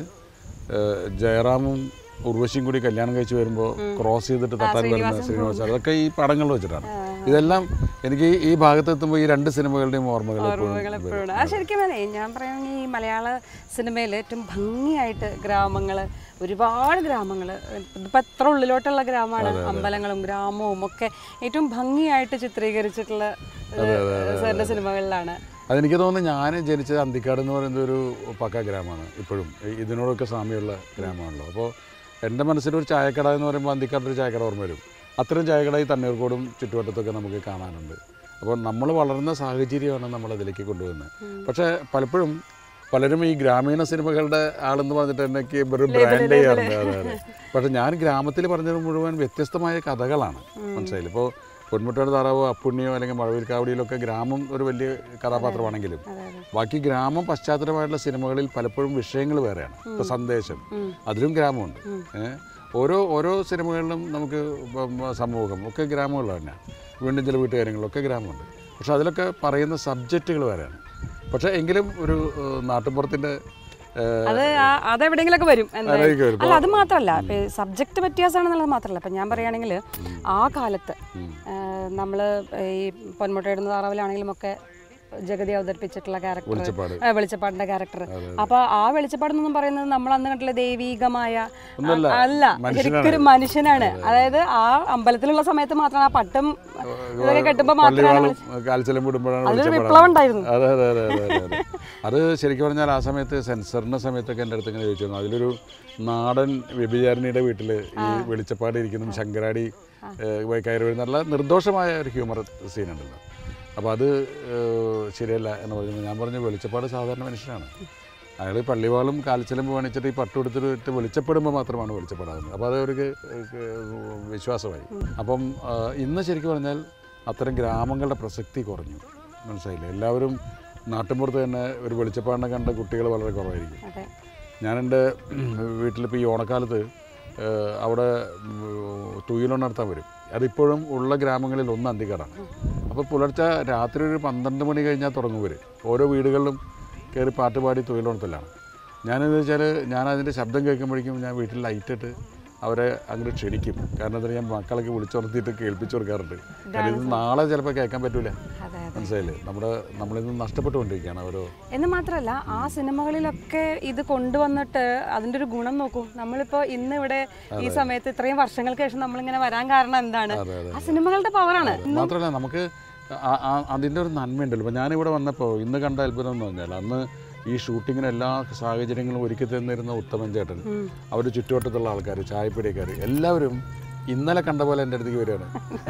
ജയറാമും ഉർവശിയും കൂടി കല്യാണം കഴിച്ച് വരുമ്പോൾ ക്രോസ് ചെയ്തിട്ട് തട്ടാൻ വരുന്ന ശ്രീനിവാസ അതൊക്കെ ഈ പടങ്ങളിൽ വെച്ചിട്ടാണ് ഇതെല്ലാം എനിക്ക് ഈ ഭാഗത്ത് എത്തുമ്പോൾ ഈ രണ്ട് സിനിമകളുടെയും ഓർമ്മകൾ എപ്പോഴും ഓർമ്മകൾ എപ്പോഴും ആ ശരിക്കും അതെ ഞാൻ പറയുകയാണെങ്കിൽ ഈ മലയാള സിനിമയിൽ ഏറ്റവും ഭംഗിയായിട്ട് ഗ്രാമങ്ങൾ ഒരുപാട് ഗ്രാമങ്ങൾ ഇതിപ്പോൾ എത്ര ഉള്ളിലോട്ടുള്ള ഗ്രാമമാണ് അമ്പലങ്ങളും ഗ്രാമവും ഒക്കെ ഏറ്റവും ഭംഗിയായിട്ട് ചിത്രീകരിച്ചിട്ടുള്ള സാറിൻ്റെ സിനിമകളിലാണ് അതെനിക്ക് തോന്നുന്നു ഞാൻ ജനിച്ചത് അന്തിക്കാട് എന്ന് പറയുന്നത് ഒരു പക്ക ഗ്രാമമാണ് ഇപ്പോഴും ഈ- ഇതിനോടൊക്കെ സാമ്യമുള്ള ഗ്രാമമാണല്ലോ അപ്പോൾ എൻ്റെ മനസ്സിലൊരു ചായക്കട എന്ന് പറയുമ്പോൾ അന്തിക്കാട് ഒരു ചായക്കട ഓർമ്മ വരും അത്തരം ചായക്കട ഈ തണ്ണീർക്കോടും ചുറ്റുവട്ടത്തൊക്കെ നമുക്ക് കാണാനുണ്ട് അപ്പോൾ നമ്മൾ വളർന്ന സാഹചര്യമാണ് നമ്മൾ അതിലേക്ക് കൊണ്ടുവരുന്നത് പക്ഷേ പലപ്പോഴും പലരും ഈ ഗ്രാമീണ സിനിമകളുടെ ആളെന്ന് പറഞ്ഞിട്ട് എനിക്ക് ഒരു ബ്രാൻഡ് ചെയ്യാറുണ്ട് അതെ അതെ പക്ഷേ ഞാൻ ഗ്രാമത്തിൽ പറഞ്ഞത് മുഴുവൻ വ്യത്യസ്തമായ കഥകളാണ് മനസ്സിലായില്ല ഇപ്പോൾ പൊന്മുട്ടയുടെ താറാവോ അപ്പുണ്ണിയോ അല്ലെങ്കിൽ മഴവിൽക്കാവടിയിലൊക്കെ ഗ്രാമം ഒരു വലിയ കഥാപാത്രമാണെങ്കിലും ബാക്കി ഗ്രാമം പശ്ചാത്തലമായിട്ടുള്ള സിനിമകളിൽ പലപ്പോഴും വിഷയങ്ങൾ വേറെയാണ് ഇപ്പോൾ സന്ദേശം അതിലും ഗ്രാമമുണ്ട് ഏഹ് ഓരോ ഓരോ സിനിമകളിലും നമുക്ക് ഇപ്പം സമൂഹം ഒക്കെ ഗ്രാമങ്ങളിൽ തന്നെ വീണ്ടും ചില വീട്ടുകാര്യങ്ങളൊക്കെ ഗ്രാമമുണ്ട് പക്ഷെ അതിലൊക്കെ പറയുന്ന സബ്ജക്റ്റുകൾ വേറെയാണ് പക്ഷേ എങ്കിലും ഒരു ഏഹ്, നാട്ടുമ്പുറത്തിൻ്റെ ഏഹ്, അത് ആ- അതെവിടെയെങ്കിലൊക്കെ വരും എന്തായാലും. അതിലേക്ക് വരും. അല്ല അത് മാത്രമല്ല സബ്ജക്റ്റ് വ്യത്യാസമാണെന്നുള്ളത് മാത്രമല്ല ഇപ്പം ഞാൻ പറയുകയാണെങ്കിൽ ആ കാലത്ത് നമ്മൾ ഈ പൊന്മുട്ടയിടുന്ന താറാവിലാണെങ്കിലും ഒക്കെ ജഗതി അവതരിപ്പിച്ചിട്ടുള്ള ക്യാരക്ടർ വെളിച്ചപ്പാട്. വെളിച്ചപ്പാടിന്റെ ക്യാരക്ടർ അപ്പൊ ആ വെളിച്ചപ്പാട് എന്നൊന്നും പറയുന്നത് നമ്മൾ അന്ന് കണ്ടില്ല ദൈവീകമായ ഒന്നല്ല, ആ, അല്ല മനുഷ്യനാണ്. ശരിക്കും ഒരു മനുഷ്യനാണ് അതായത് ആ അമ്പലത്തിലുള്ള സമയത്ത് മാത്രമാണ് ആ പട്ടും ഇതൊക്കെ കെട്ടുമ്പോൾ മാത്രമാണ് പള്ളിവാളും കാൽച്ചലും വിടുമ്പോഴാണ് അതിലൊരു വെളിച്ചപ്പാട് വിപ്ലവം ഉണ്ടായിരുന്നു അതെ അതെ അതെ അതെ അതെ അതെ അത് ശരിക്കും പറഞ്ഞാൽ ആ സമയത്ത് സെൻസറിൻ്റെ സമയത്തൊക്കെ എൻ്റെ അടുത്ത് ഇങ്ങനെ ചോദിച്ചിരുന്നു അതിലൊരു നാടൻ വ്യഭിചാരിണിയുടെ വീട്ടിൽ ഈ വെളിച്ചപ്പാട് ഇരിക്കുന്നതും ശങ്കരാടി ഏഹ്, കയറി വരുന്ന നല്ല നിർദോഷമായ ഒരു ഹ്യൂമർ സീനുണ്ടല്ലോ അപ്പോൾ അത് ഏഹ്, ശരിയല്ല എന്ന് പറയുമ്പോൾ ഞാൻ പറഞ്ഞു വെളിച്ചപ്പാട് സാധാരണ മനുഷ്യനാണ് അയാൾ പള്ളിവാളും കാൽച്ചലും വേണിച്ചിട്ട് ഈ പട്ടു എടുത്തിട്ട് വെളിച്ചപ്പെടുമ്പോൾ മാത്രമാണ് വെളിച്ചപ്പെടാവുന്നത് അപ്പോൾ അത് അവർക്ക് ഏഹ്, വിശ്വാസമായി അപ്പം ആ, ഇന്ന് ശരിക്കും പറഞ്ഞാൽ അത്തരം ഗ്രാമങ്ങളുടെ പ്രസക്തി കുറഞ്ഞു മനസ്സിലായില്ലേ എല്ലാവരും നാട്ടിൻപുറത്ത് തന്നെ ഒരു വെളിച്ചപ്പാടിനെ കണ്ട കുട്ടികൾ വളരെ കുറവായിരിക്കും അതെ ഞാൻ എൻ്റെ വീട്ടിലിപ്പോൾ ഈ ഓണക്കാലത്ത് ഏഹ്, അവിടെ തുയിലൊന്ന് നടത്താൻ വരും അതിപ്പോഴും ഉള്ള ഗ്രാമങ്ങളിൽ ഒന്ന് അന്തിക്കാടാണ് അപ്പോൾ പുലർച്ചെ രാത്രി ഒരു പന്ത്രണ്ട് മണി കഴിഞ്ഞാൽ തുടങ്ങും ഇവർ ഓരോ വീടുകളിലും കയറി പാട്ട് പാടി തൊഴിലുണർത്തലാണ് ഞാനെന്ന് വെച്ചാൽ ഞാൻ അതിൻ്റെ ശബ്ദം കേൾക്കുമ്പോഴേക്കും ഞാൻ വീട്ടിൽ ലൈറ്റ് ഇട്ട് അവരെ അങ്ങോട്ട് ക്ഷണിക്കും കാരണം എന്താ ഞാൻ മക്കളൊക്കെ വിളിച്ചുണർത്തിയിട്ട് കേൾപ്പിച്ചു കൊടുക്കാറുണ്ട് കാരണം ഇത് നാളെ ചിലപ്പോൾ കേൾക്കാൻ പറ്റൂല അതെ മനസ്സിലായില്ലേ നമ്മുടെ നമ്മളിൽ നിന്ന് നഷ്ടപ്പെട്ടുകൊണ്ടിരിക്കുകയാണ് ഓരോ എന്ന് മാത്രമല്ല ആ സിനിമകളിലൊക്കെ ഇത് കൊണ്ടുവന്നിട്ട് അതിന്റെ ഒരു ഗുണം നോക്കൂ നമ്മളിപ്പോ ഇന്ന് ഇവിടെ ഈ സമയത്ത് ഇത്രയും വർഷങ്ങൾക്ക് ശേഷം നമ്മളിങ്ങനെ വരാൻ കാരണം എന്താണ് അതെ, അതെ, ആ സിനിമകളുടെ പവറാണ് മാത്രമല്ല നമുക്ക് ആ- ആ- അതിൻ്റെ ഒരു നന്മയുണ്ടല്ലോ ഇപ്പോൾ ഞാനിവിടെ വന്നപ്പോൾ ഇന്ന് കണ്ട അത്ഭുതം എന്ന് പറഞ്ഞാൽ അന്ന് ഈ ഷൂട്ടിങ്ങിന് എല്ലാ സാഹചര്യങ്ങളും ഒരുക്കി തന്നിരുന്ന ഉത്തമൻ ചേട്ടൻ അവർ ചുറ്റുവട്ടത്തുള്ള ആൾക്കാർ ചായപ്പീടിയക്കാർ എല്ലാവരും ഇന്നലെ കണ്ട പോലെ എൻ്റെ അടുത്തേക്ക് വരികയാണ്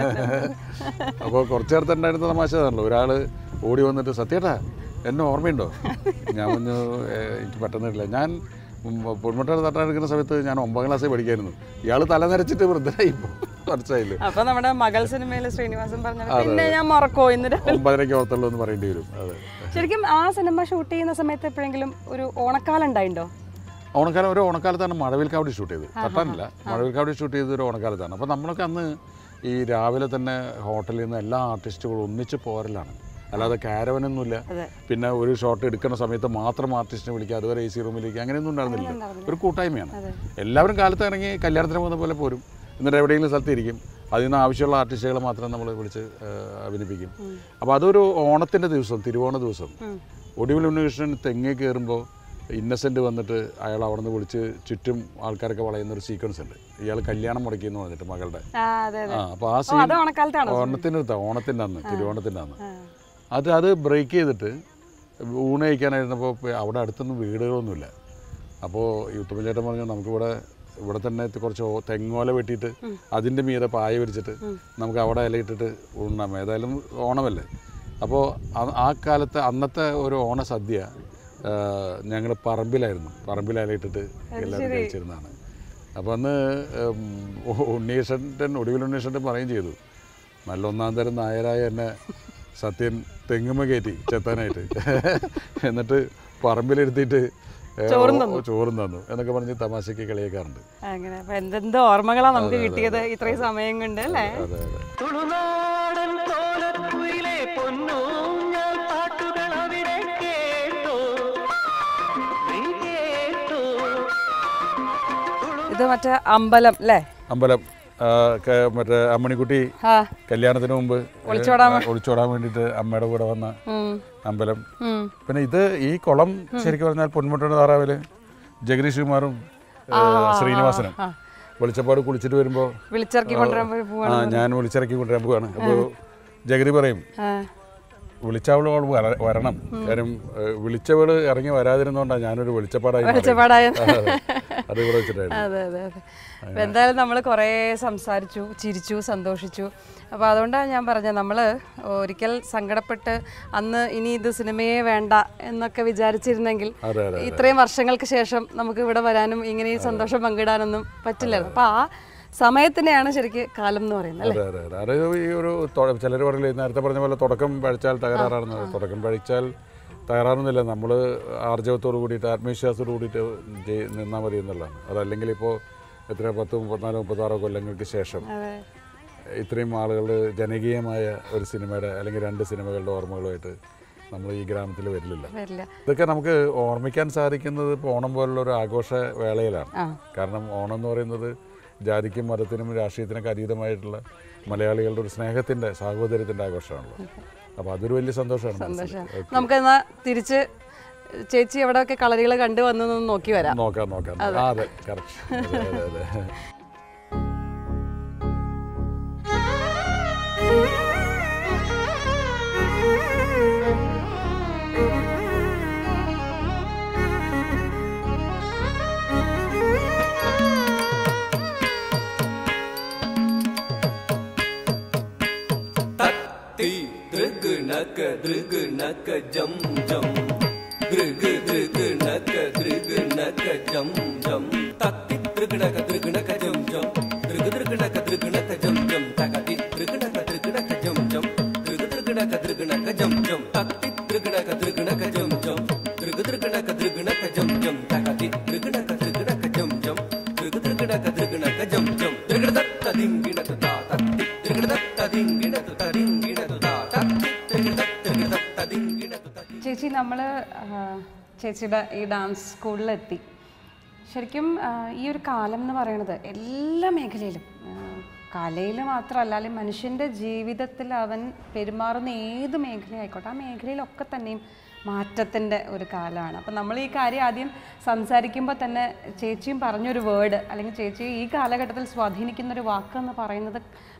അപ്പോൾ കുറച്ച് നേരത്തെ ഉണ്ടായിരുന്ന തമാശ അതാണല്ലോ ഒരാൾ ഓടി വന്നിട്ട് സത്യേട്ടാ എന്നെ ഓർമ്മയുണ്ടോ ഞാൻ പറഞ്ഞു "ഏ, എനിക്ക് പറ്റുന്നില്ല ഞാൻ പൊന്മുട്ട തട്ടാനെടുക്കുന്ന സമയത്ത് ഞാൻ ഒമ്പതാം ക്ലാസ്സിൽ പഠിക്കായിരുന്നു ഇയാൾ തല നരച്ചിട്ട് വൃദ്ധനായി ഇപ്പോൾ മനസ്സിലായില്ലേ അപ്പൊ നമ്മുടെ മകൾ സിനിമയിൽ ശ്രീനിവാസൻ പറഞ്ഞ പിന്നെ ഞാൻ മറക്കോ ഇന്ന് രാവിലെ ഒമ്പതരയ്ക്ക് ഓർത്തുള്ളൂ എന്ന് പറയേണ്ടി വരും അതെ ശരിക്കും ആ സിനിമ ഷൂട്ട് ചെയ്യുന്ന സമയത്ത് എപ്പോഴെങ്കിലും ഒരു ഓണക്കാലം ഉണ്ടായിണ്ടോ ഓണക്കാലം ഒരു ഓണക്കാലത്താണ് മഴവിൽക്കാവടി ഷൂട്ട് ചെയ്തത് തട്ടാനില്ല മഴവിൽക്കാവടി ഷൂട്ട് ചെയ്തത് ഒരു ഓണക്കാലത്താണ് അപ്പോൾ നമ്മളൊക്കെ അന്ന് ഈ രാവിലെ തന്നെ ഹോട്ടലിൽ നിന്ന് എല്ലാ ആർട്ടിസ്റ്റുകളും ഒന്നിച്ച് പോരലാണ് അല്ലാതെ കാരവനൊന്നുമില്ല അതെ. പിന്നെ ഒരു ഷോട്ട് എടുക്കുന്ന സമയത്ത് മാത്രം ആർട്ടിസ്റ്റിനെ വിളിക്കുക അതുവരെ എ സി റൂമിലേക്ക് അങ്ങനെയൊന്നും ഉണ്ടായിരുന്നില്ല ഒരു കൂട്ടായ്മയാണ് എല്ലാവരും കാലത്ത് ഇറങ്ങി കല്യാണത്തിന് പോകുന്ന പോലെ പോരും എന്നിട്ട് എവിടെയെങ്കിലും സ്ഥലത്ത് ഇരിക്കും അതിൽ നിന്ന് ആവശ്യമുള്ള ആർട്ടിസ്റ്റുകളെ മാത്രം നമ്മൾ വിളിച്ച് ആ, അഭിനയിപ്പിക്കും അപ്പോൾ അതൊരു ഓണത്തിൻ്റെ ദിവസം തിരുവോണ ദിവസം ഒടുവിൽ ഉണ്ണികൃഷ്ണൻ തെങ്ങേ കയറുമ്പോൾ ഇന്നസെൻ്റ് വന്നിട്ട് അയാൾ അവിടെ നിന്ന് വിളിച്ച് ചുറ്റും ആൾക്കാരൊക്കെ വളയുന്ന ഒരു സീക്വൻസ് ഉണ്ട് ഇയാൾ കല്യാണം മുടക്കിയെന്ന് പറഞ്ഞിട്ട് മകളുടെ ആ അതെ അതെ ആ അപ്പോൾ ആ ഓ സീൻ അത് ഓണക്കാലത്താണോ ഓണത്തിൻ്റെ അടുത്താ ഓണത്തിൻ്റെ അന്ന് തിരുവോണത്തിൻ്റെ അന്ന് അത് അത് ബ്രേക്ക് ചെയ്തിട്ട് ഊണ് കഴിക്കാനായിരുന്നപ്പോൾ അവിടെ അടുത്തൊന്നും വീടുകളൊന്നുമില്ല അപ്പോൾ ഈ ഉത്തമൻ ചേട്ടൻ പറഞ്ഞു നമുക്കിവിടെ ഇവിടെ തന്നെ കുറച്ച് ഓ- തെങ്ങോല വെട്ടിയിട്ട് അതിൻ്റെ മീതെ പായ വിരിച്ചിട്ട് നമുക്ക് അവിടെ ഇലയിട്ടിട്ട് ഉണ്ണാം ഏതായാലും ഓണമല്ലേ അപ്പോൾ ആ- ആ കാലത്തെ അന്നത്തെ ഒരു ഓണസദ്യ ഞങ്ങൾ പറമ്പിലായിരുന്നു പറമ്പിൽ ഇലയിട്ടിട്ട് എല്ലാവരും കഴിച്ചിരുന്നതാണ് അപ്പോൾ അന്ന് ഉം, ഉണ്ണീഷൻ്റെ ഒടുവിൽ ഉണ്ണീഷൻ്റെ പറയുകയും ചെയ്തു നല്ല ഒന്നാം തരം നായരായ എന്നെ സത്യൻ തെങ്ങുമ്മ കയറ്റി ചെത്താനായിട്ട് എന്നിട്ട് പറമ്പിലിരുത്തിയിട്ട് ഏ, ചോറും ഓ, ചോറും തന്നു എന്നൊക്കെ പറഞ്ഞ് തമാശയ്ക്ക് കളിയാക്കാറുണ്ട് അങ്ങനെ അപ്പൊ എന്തെന്തോ ഓർമ്മകളാ നമുക്ക് കിട്ടിയത് ഇത്രയും സമയം കൊണ്ട് അല്ലേ അതെ അതെ തുളുനാടൻ കോലക്കുയിലെ പൊന്നു ഞാൻ പാട്ടുകൾ അവിടെ കേട്ടോ നീ കേട്ടോ ഇത് മറ്റേ അമ്പലം അല്ലേ അമ്പലം ആ, ക- മറ്റേ അമ്മണിക്കുട്ടി ആ കല്യാണത്തിന് മുമ്പ് ഒളിച്ചോടാൻ ഏ, ഒളിച്ചോടാൻ വേണ്ടിയിട്ട് അമ്മയുടെ കൂടെ വന്ന ഉം, അമ്പലം ഉം. പിന്നെ ഇത് ഈ കുളം ശരിക്കും പറഞ്ഞാൽ പൊന്മുട്ടയുടെ താറാവില് ജഗദീഷ് കുമാറും ഏ, ശ്രീനിവാസനും വെളിച്ചപ്പാട് കുളിച്ചിട്ട് വരുമ്പോൾ വിളിച്ചിറക്കി കൊണ്ടുവരാൻ പോയി പോവാ ആ ഞാൻ വിളിച്ചിറക്കി കൊണ്ടുവരാൻ പോവാണ് അപ്പോൾ ജഗതി പറയും ആ, വിളിച്ചവള് അവൾ വര- വരണം കാര്യം ഏ, വിളിച്ചവള് ഇറങ്ങി വരാതിരുന്നോണ്ടാണ് ഞാനൊരു വെളിച്ചപ്പാടായി മാറിയത്. വെളിച്ചപ്പാടായ അതെ. അത് ഇവിടെ വെച്ചിട്ടായിരുന്നു അതെ അതെ അതെ അപ്പം എന്തായാലും നമ്മൾ കുറേ സംസാരിച്ചു ചിരിച്ചു സന്തോഷിച്ചു അപ്പോൾ അതുകൊണ്ടാണ് ഞാൻ പറഞ്ഞത് നമ്മൾ ഒരിക്കൽ സങ്കടപ്പെട്ട് അന്ന് ഇനി ഇത് സിനിമയെ വേണ്ട എന്നൊക്കെ വിചാരിച്ചിരുന്നെങ്കിൽ അതെ അതെ ഇത്രയും വർഷങ്ങൾക്ക് ശേഷം നമുക്ക് ഇവിടെ വരാനും ഇങ്ങനെ ഈ സന്തോഷം പങ്കിടാനൊന്നും പറ്റില്ലായിരുന്നു അപ്പോൾ ആ സമയത്തിനെയാണ് ശരിക്ക് കാലം എന്ന് പറയുന്നത് അല്ലേ അതെ അതെ അതെ അത് ഈ ഒരു ചിലർ പറയില്ലേ നേരത്തെ പറഞ്ഞ പോലെ തുടക്കം പഴിച്ചാൽ തകരാറാണെന്ന് പറയും. തുടക്കം പഴിച്ചാൽ തകരാറൊന്നുമില്ല നമ്മൾ ആർജവത്തോട് കൂടിയിട്ട് ആത്മവിശ്വാസത്തോട് കൂടിയിട്ട് ജയി- നിന്നാൽ മതി എന്നുള്ളതാണ് അതല്ലെങ്കിൽ ഇപ്പോൾ എത്ര പത്ത് മുപ്പത്തിനാല് മുപ്പത്താറോ കൊല്ലങ്ങൾക്ക് ശേഷം അതെ ഇത്രയും ആളുകൾ ജനകീയമായ ഒരു സിനിമയുടെ അല്ലെങ്കിൽ രണ്ട് സിനിമകളുടെ ഓർമ്മകളുമായിട്ട് നമ്മൾ ഈ ഗ്രാമത്തിൽ വരില്ല വരില്ല ഇതൊക്കെ നമുക്ക് ഓർമ്മിക്കാൻ സാധിക്കുന്നത് ഇപ്പോൾ ഓണം പോലുള്ള ഒരു ആഘോഷ വേളയിലാണ് ആ. കാരണം ഓണം എന്ന് പറയുന്നത് ജാതിക്കും മതത്തിനും രാഷ്ട്രീയത്തിനൊക്കെ അതീതമായിട്ടുള്ള മലയാളികളുടെ ഒരു സ്നേഹത്തിൻ്റെ സാഹോദര്യത്തിൻ്റെ ആഘോഷമാണല്ലോ അപ്പോൾ അതൊരു വലിയ സന്തോഷമാണ് മനസ്സിൽ. സന്തോഷം നമുക്ക് എന്നാ തിരിച്ച് ചേച്ചി എവിടെയൊക്കെ കളരികൾ കണ്ടു വന്നൊന്ന് നോക്കി വരാം നോക്കാം നോക്കാം ആ, അതെ കറക്റ്റ് അതെ അതെ അതെ തത്തി ദൃഗ് നക ദൃഗ് നക ജം ജം ദൃഗ് ദൃഗ് നക ദൃഗ് നക ജം ജം തത്തി ദൃഗ് നക ദൃഗ് നക ജം ജം ദൃഗ് ദൃഗ് നക ദൃഗ് നക ജം ജം തകതി ദൃഗ് നക ദൃഗ് നക ജം ജം ദൃഗ് ദൃഗ് നക ദൃഗ് നക ജം ജം തത്തി ദൃഗ് നക ദൃഗ് നക ജം ജം ദൃഗ് ദൃഗ് നക ദൃഗ് നക ജം ജം തകതി ദൃഗ് നക ദൃഗ് നക ജം ജം ദൃഗ് ദൃഗ് നക ദൃഗ് നക ജം ജം ദൃഗ് ദത്ത ദിങ്കിണതു താ തത്തി ദൃഗ് ദത്ത ദിങ്കിണതു തരിങ്കിണതു താ തത്തി ദൃഗ് ദത്ത ദൃഗ് ദത്ത ദിങ്കിണതു തരി ചേച്ചി നമ്മൾ ചേച്ചിയുടെ ഈ ഡാൻസ് സ്കൂളിലെത്തി ശരിക്കും ആ, ഈ ഒരു കാലം എന്ന് പറയുന്നത് എല്ലാ മേഖലയിലും കലയിൽ മാത്രമല്ല അല്ലെങ്കിൽ മനുഷ്യൻ്റെ ജീവിതത്തിൽ അവൻ പെരുമാറുന്ന ഏത് മേഖലയായിക്കോട്ടെ ആ മേഖലയിലൊക്കെ തന്നെയും മാറ്റത്തിൻ്റെ ഒരു കാലമാണ് അപ്പം നമ്മൾ ഈ കാര്യം ആദ്യം സംസാരിക്കുമ്പോൾ തന്നെ ചേച്ചിയും പറഞ്ഞൊരു വേർഡ് അല്ലെങ്കിൽ ചേച്ചി ഈ കാലഘട്ടത്തിൽ സ്വാധീനിക്കുന്ന ഒരു വാക്ക് എന്ന് പറയുന്നത്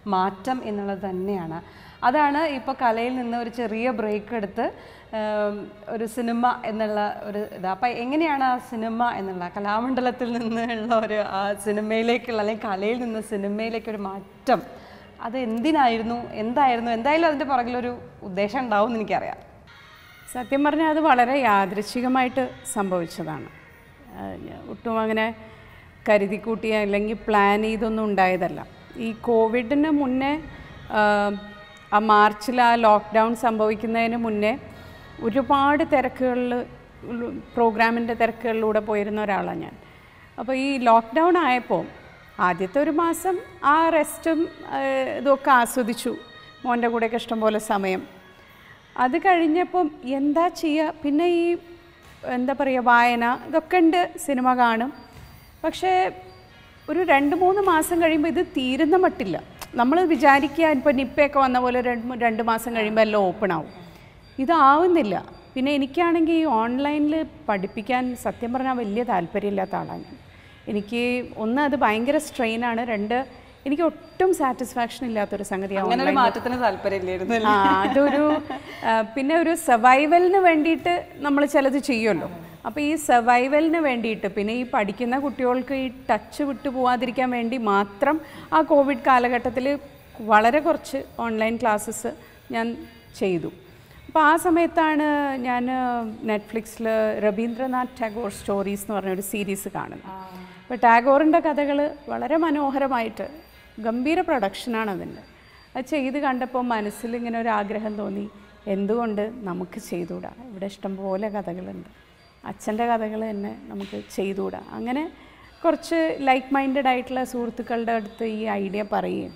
മാറ്റം എന്നുള്ളത് തന്നെയാണ് അതാണ് ഇപ്പോൾ കലയിൽ നിന്ന് ഒരു ചെറിയ ബ്രേക്ക് എടുത്ത് ഉം, ഒരു സിനിമ എന്നുള്ള ഒരു ഇത് അപ്പം എങ്ങനെയാണ് ആ സിനിമ എന്നുള്ള കലാമണ്ഡലത്തിൽ നിന്നുള്ള ഒരു ആ സിനിമയിലേക്കുള്ള അല്ലെങ്കിൽ കലയിൽ നിന്ന് സിനിമയിലേക്കൊരു മാറ്റം അത് എന്തിനായിരുന്നു എന്തായിരുന്നു എന്തായാലും അതിൻ്റെ പുറകിലൊരു ഉദ്ദേശം ഉണ്ടാവും എന്ന് എനിക്കറിയാം സത്യം പറഞ്ഞാൽ അത് വളരെ യാദൃച്ഛികമായിട്ട് സംഭവിച്ചതാണ് ആ, ഞാൻ ഒട്ടും അങ്ങനെ കരുതിക്കൂട്ടിയ അല്ലെങ്കിൽ പ്ലാൻ ചെയ്തൊന്നും ഉണ്ടായതല്ല ഈ കോവിഡിന് മുന്നേ ആ, ആ മാർച്ചിൽ ആ ലോക്ക്ഡൗൺ സംഭവിക്കുന്നതിന് മുന്നേ ഒരുപാട് തിരക്കുകളിൽ പ്രോഗ്രാമിൻ്റെ തിരക്കുകളിലൂടെ പോയിരുന്ന ഒരാളാണ് ഞാൻ അപ്പോൾ ഈ ലോക്ക്ഡൗൺ ആയപ്പോൾ ആദ്യത്തെ ഒരു മാസം ആ റെസ്റ്റും ഇതൊക്കെ ആസ്വദിച്ചു മോൻ്റെ കൂടെയൊക്കെ ഇഷ്ടംപോലെ സമയം അത് കഴിഞ്ഞപ്പം എന്താ ചെയ്യുക പിന്നെ ഈ എന്താ പറയുക വായന ഇതൊക്കെ ഉണ്ട് സിനിമ കാണും പക്ഷേ ഒരു രണ്ട് മൂന്ന് മാസം കഴിയുമ്പോൾ ഇത് തീരുന്ന മട്ടില്ല നമ്മൾ വിചാരിക്കുക ഇപ്പോൾ നിപ്പയൊക്കെ വന്ന പോലെ രണ്ട് മൂ- രണ്ട് മാസം കഴിയുമ്പോൾ എല്ലാം ഓപ്പൺ ആവും ഇതാവുന്നില്ല പിന്നെ എനിക്കാണെങ്കിൽ ഈ ഓൺലൈനിൽ പഠിപ്പിക്കാൻ സത്യം പറഞ്ഞാൽ വലിയ താല്പര്യമില്ലാത്ത ആളാണ് ഞാൻ എനിക്ക് ഒന്ന് അത് ഭയങ്കര സ്ട്രെയിനാണ് രണ്ട് എനിക്ക് ഒട്ടും സാറ്റിസ്ഫാക്ഷൻ ഇല്ലാത്തൊരു സംഗതിയാണ് അങ്ങനെ ഒരു മാറ്റത്തിന് താല്പര്യമില്ലായിരുന്നു ആ അതൊരു ആ, പിന്നെ ഒരു സർവൈവലിന് വേണ്ടിയിട്ട് നമ്മൾ ചിലത് ചെയ്യുമല്ലോ അപ്പോൾ ഈ സർവൈവലിന് വേണ്ടിയിട്ട് പിന്നെ ഈ പഠിക്കുന്ന കുട്ടികൾക്ക് ഈ ടച്ച് വിട്ടു പോവാതിരിക്കാൻ വേണ്ടി മാത്രം ആ കോവിഡ് കാലഘട്ടത്തിൽ വളരെ കുറച്ച് ഓൺലൈൻ ക്ലാസ്സസ് ഞാൻ ചെയ്തു അപ്പോൾ ആ സമയത്താണ് ഞാൻ നെറ്റ്ഫ്ലിക്സിൽ രവീന്ദ്രനാഥ് ടാഗോർ സ്റ്റോറീസ് എന്ന് പറഞ്ഞ ഒരു സീരീസ് കാണുന്നത് അപ്പോൾ ടാഗോറിൻ്റെ കഥകൾ വളരെ മനോഹരമായിട്ട് ഗംഭീര പ്രൊഡക്ഷനാണ് അതിൻ്റെ അത് ചെയ്ത് കണ്ടപ്പോൾ മനസ്സിൽ ഇങ്ങനെ ഒരു ആഗ്രഹം തോന്നി എന്തുകൊണ്ട് നമുക്ക് ചെയ്തുകൂടാ ഇവിടെ ഇഷ്ടംപോലെ കഥകളുണ്ട് അച്ഛൻ്റെ കഥകൾ തന്നെ നമുക്ക് ചെയ്തുകൂടാ അങ്ങനെ കുറച്ച് ലൈക്ക് മൈൻഡഡ് ആയിട്ടുള്ള സുഹൃത്തുക്കളുടെ അടുത്ത് ഈ ഐഡിയ പറയുകയും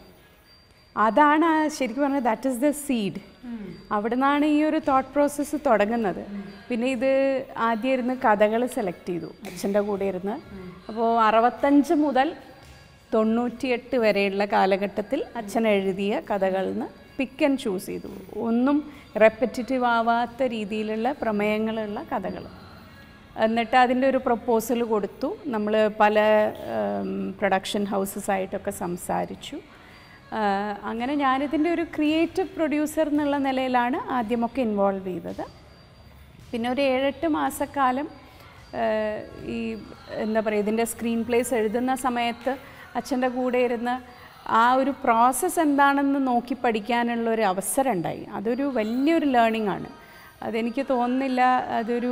അതാണ് ആ ശരിക്കും പറഞ്ഞാൽ ദാറ്റ് ഇസ് ദ സീഡ് അവിടെ നിന്നാണ് ഈ ഒരു തോട്ട് പ്രോസസ്സ് തുടങ്ങുന്നത് പിന്നെ ഇത് ആദ്യം ഇരുന്ന് കഥകൾ സെലക്ട് ചെയ്തു അച്ഛൻ്റെ കൂടെ ഇരുന്ന് അപ്പോൾ അറുപത്തഞ്ച് മുതൽ തൊണ്ണൂറ്റിയെട്ട് വരെയുള്ള കാലഘട്ടത്തിൽ അച്ഛൻ എഴുതിയ കഥകളിൽ നിന്ന് പിക്ക് ആൻഡ് ചൂസ് ചെയ്തു ഒന്നും റെപ്പറ്റേറ്റീവ് ആവാത്ത രീതിയിലുള്ള പ്രമേയങ്ങളുള്ള കഥകൾ എന്നിട്ട് അതിൻ്റെ ഒരു പ്രപ്പോസൽ കൊടുത്തു നമ്മൾ പല പ്രൊഡക്ഷൻ ഹൗസസ് ആയിട്ടൊക്കെ സംസാരിച്ചു ആ, അങ്ങനെ ഞാനിതിൻ്റെ ഒരു ക്രിയേറ്റീവ് പ്രൊഡ്യൂസർ എന്നുള്ള നിലയിലാണ് ആദ്യമൊക്കെ ഇൻവോൾവ് ചെയ്തത് പിന്നെ ഒരു ഏഴെട്ട് മാസക്കാലം ആ, ഈ എന്താ പറയുക ഇതിൻ്റെ സ്ക്രീൻ പ്ലേസ് എഴുതുന്ന സമയത്ത് അച്ഛൻ്റെ കൂടെ ഇരുന്ന് ആ ഒരു പ്രോസസ്സ് എന്താണെന്ന് നോക്കി പഠിക്കാനുള്ള ഒരു അവസരം ഉണ്ടായി അതൊരു വലിയൊരു ലേണിംഗ് ആണ് അതെനിക്ക് തോന്നുന്നില്ല അതൊരു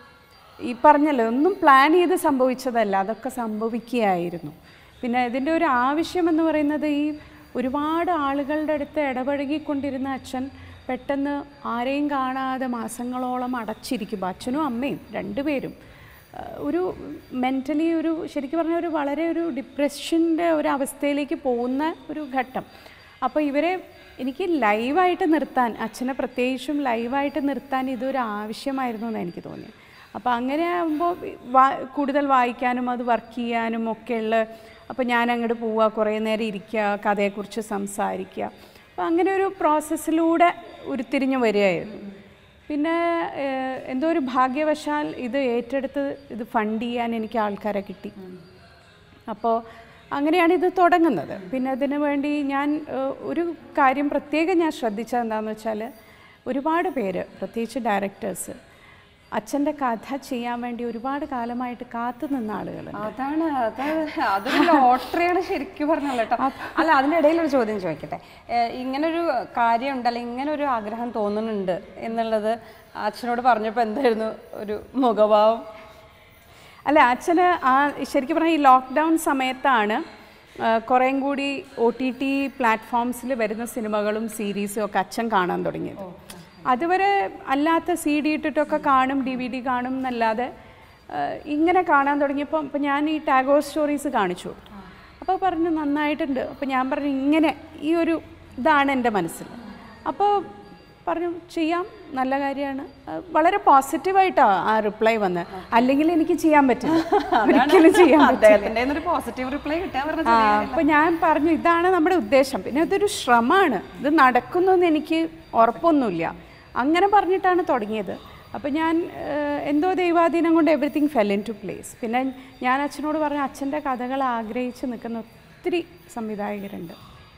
ഈ പറഞ്ഞല്ലോ ഒന്നും പ്ലാൻ ചെയ്ത് സംഭവിച്ചതല്ല അതൊക്കെ സംഭവിക്കുകയായിരുന്നു പിന്നെ ഇതിൻ്റെ ഒരു ആവശ്യം എന്ന് പറയുന്നത് ഈ ഒരുപാട് ആളുകളുടെ അടുത്ത് ഇടപഴകിക്കൊണ്ടിരുന്ന അച്ഛൻ പെട്ടെന്ന് ആരെയും കാണാതെ മാസങ്ങളോളം അടച്ചിരിക്കുമ്പോൾ അച്ഛനും അമ്മയും രണ്ടുപേരും ആ, ഒരു മെൻ്റലി ഒരു ശരിക്കും പറഞ്ഞാൽ ഒരു വളരെ ഒരു ഡിപ്രഷൻ്റെ ഒരു അവസ്ഥയിലേക്ക് പോകുന്ന ഒരു ഘട്ടം അപ്പോൾ ഇവരെ എനിക്ക് ലൈവായിട്ട് നിർത്താൻ അച്ഛനെ പ്രത്യേകിച്ചും ലൈവായിട്ട് നിർത്താൻ ഇതൊരു ആവശ്യമായിരുന്നു എന്ന് എനിക്ക് തോന്നി അപ്പോൾ അങ്ങനെ ആകുമ്പോൾ വാ കൂടുതൽ വായിക്കാനും അത് വർക്ക് ചെയ്യാനും ഒക്കെയുള്ള അപ്പോൾ ഞാൻ അങ്ങോട്ട് പോവുക കുറേ നേരം ഇരിക്കുക കഥയെക്കുറിച്ച് സംസാരിക്കുക അപ്പോൾ അങ്ങനെ ഒരു പ്രോസസ്സിലൂടെ ഉരുത്തിരിഞ്ഞ് വരികയായിരുന്നു പിന്നെ ഏഹ്, എന്തോ ഒരു ഭാഗ്യവശാൽ ഇത് ഏറ്റെടുത്ത് ഇത് ഫണ്ട് ചെയ്യാൻ എനിക്ക് ആൾക്കാരെ കിട്ടി അപ്പോൾ അങ്ങനെയാണ് ഇത് തുടങ്ങുന്നത് പിന്നെ അതിന് വേണ്ടി ഞാൻ ഏഹ്, ഒരു കാര്യം പ്രത്യേകം ഞാൻ ശ്രദ്ധിച്ചത് എന്താണെന്ന് വെച്ചാൽ ഒരുപാട് പേര് പ്രത്യേകിച്ച് ഡയറക്ടേഴ്സ് അച്ഛൻ്റെ കഥ ചെയ്യാൻ വേണ്ടി ഒരുപാട് കാലമായിട്ട് കാത്തു നിന്ന ആളുകളുണ്ട് അതാണ് അതാണ് അതൊരു ലോട്ടറിയാണ് ശരിക്കും പറഞ്ഞല്ലോ കേട്ടോ അല്ല അതിൻ്റെ ഇടയിൽ ഒരു ചോദ്യം ചോദിക്കട്ടെ ഏഹ് ഇങ്ങനൊരു കാര്യമുണ്ട് അല്ലെങ്കിൽ ഇങ്ങനെ ഒരു ആഗ്രഹം തോന്നുന്നുണ്ട് എന്നുള്ളത് അച്ഛനോട് പറഞ്ഞപ്പോൾ എന്തായിരുന്നു ഒരു മുഖഭാവം അല്ല അച്ഛന് ആ ശരിക്കും പറഞ്ഞാൽ ഈ ലോക്ക്ഡൗൺ സമയത്താണ് ആ, കുറേം കൂടി ഒ ടി ടി പ്ലാറ്റ്ഫോംസിൽ വരുന്ന സിനിമകളും സീരീസും ഒക്കെ അച്ഛൻ കാണാൻ തുടങ്ങിയത് അതുവരെ അല്ലാത്ത സി ഡി ഇട്ടിട്ടൊക്കെ കാണും ഡി വി ഡി കാണും എന്നല്ലാതെ ആ, ഇങ്ങനെ കാണാൻ തുടങ്ങിയപ്പോൾ ഇപ്പം ഞാൻ ഈ ടാഗോർ സ്റ്റോറീസ് കാണിച്ചു കൊടുത്തു അപ്പോൾ പറഞ്ഞു നന്നായിട്ടുണ്ട് അപ്പോൾ ഞാൻ പറഞ്ഞു ഇങ്ങനെ ഈ ഒരു ഇതാണ് എൻ്റെ മനസ്സിൽ അപ്പോൾ പറഞ്ഞു ചെയ്യാം നല്ല കാര്യമാണ് അഹ് വളരെ പോസിറ്റീവായിട്ടാണ് ആ റിപ്ലൈ വന്നത് അല്ലെങ്കിൽ എനിക്ക് ചെയ്യാൻ പറ്റില്ല ഒരിക്കലും ചെയ്യാൻ പറ്റില്ല അദ്ദേഹത്തിൻ്റെ ഒരു പോസിറ്റീവ് റിപ്ലൈ കിട്ടാൻ പറഞ്ഞ ആ അപ്പോൾ ഞാൻ പറഞ്ഞു ഇതാണ് നമ്മുടെ ഉദ്ദേശം പിന്നെ അതൊരു ശ്രമമാണ് ഇത് നടക്കുന്നെന്ന് എനിക്ക് ഉറപ്പൊന്നുമില്ല അങ്ങനെ പറഞ്ഞിട്ടാണ് തുടങ്ങിയത് അപ്പോൾ ഞാൻ ഏഹ്, എന്തോ ദൈവാധീനം കൊണ്ട് everything fell into place പിന്നെ ഞാൻ അച്ഛനോട് പറഞ്ഞു അച്ഛൻ്റെ കഥകൾ ആഗ്രഹിച്ച് നിൽക്കുന്ന ഒത്തിരി സംവിധായകരുണ്ട്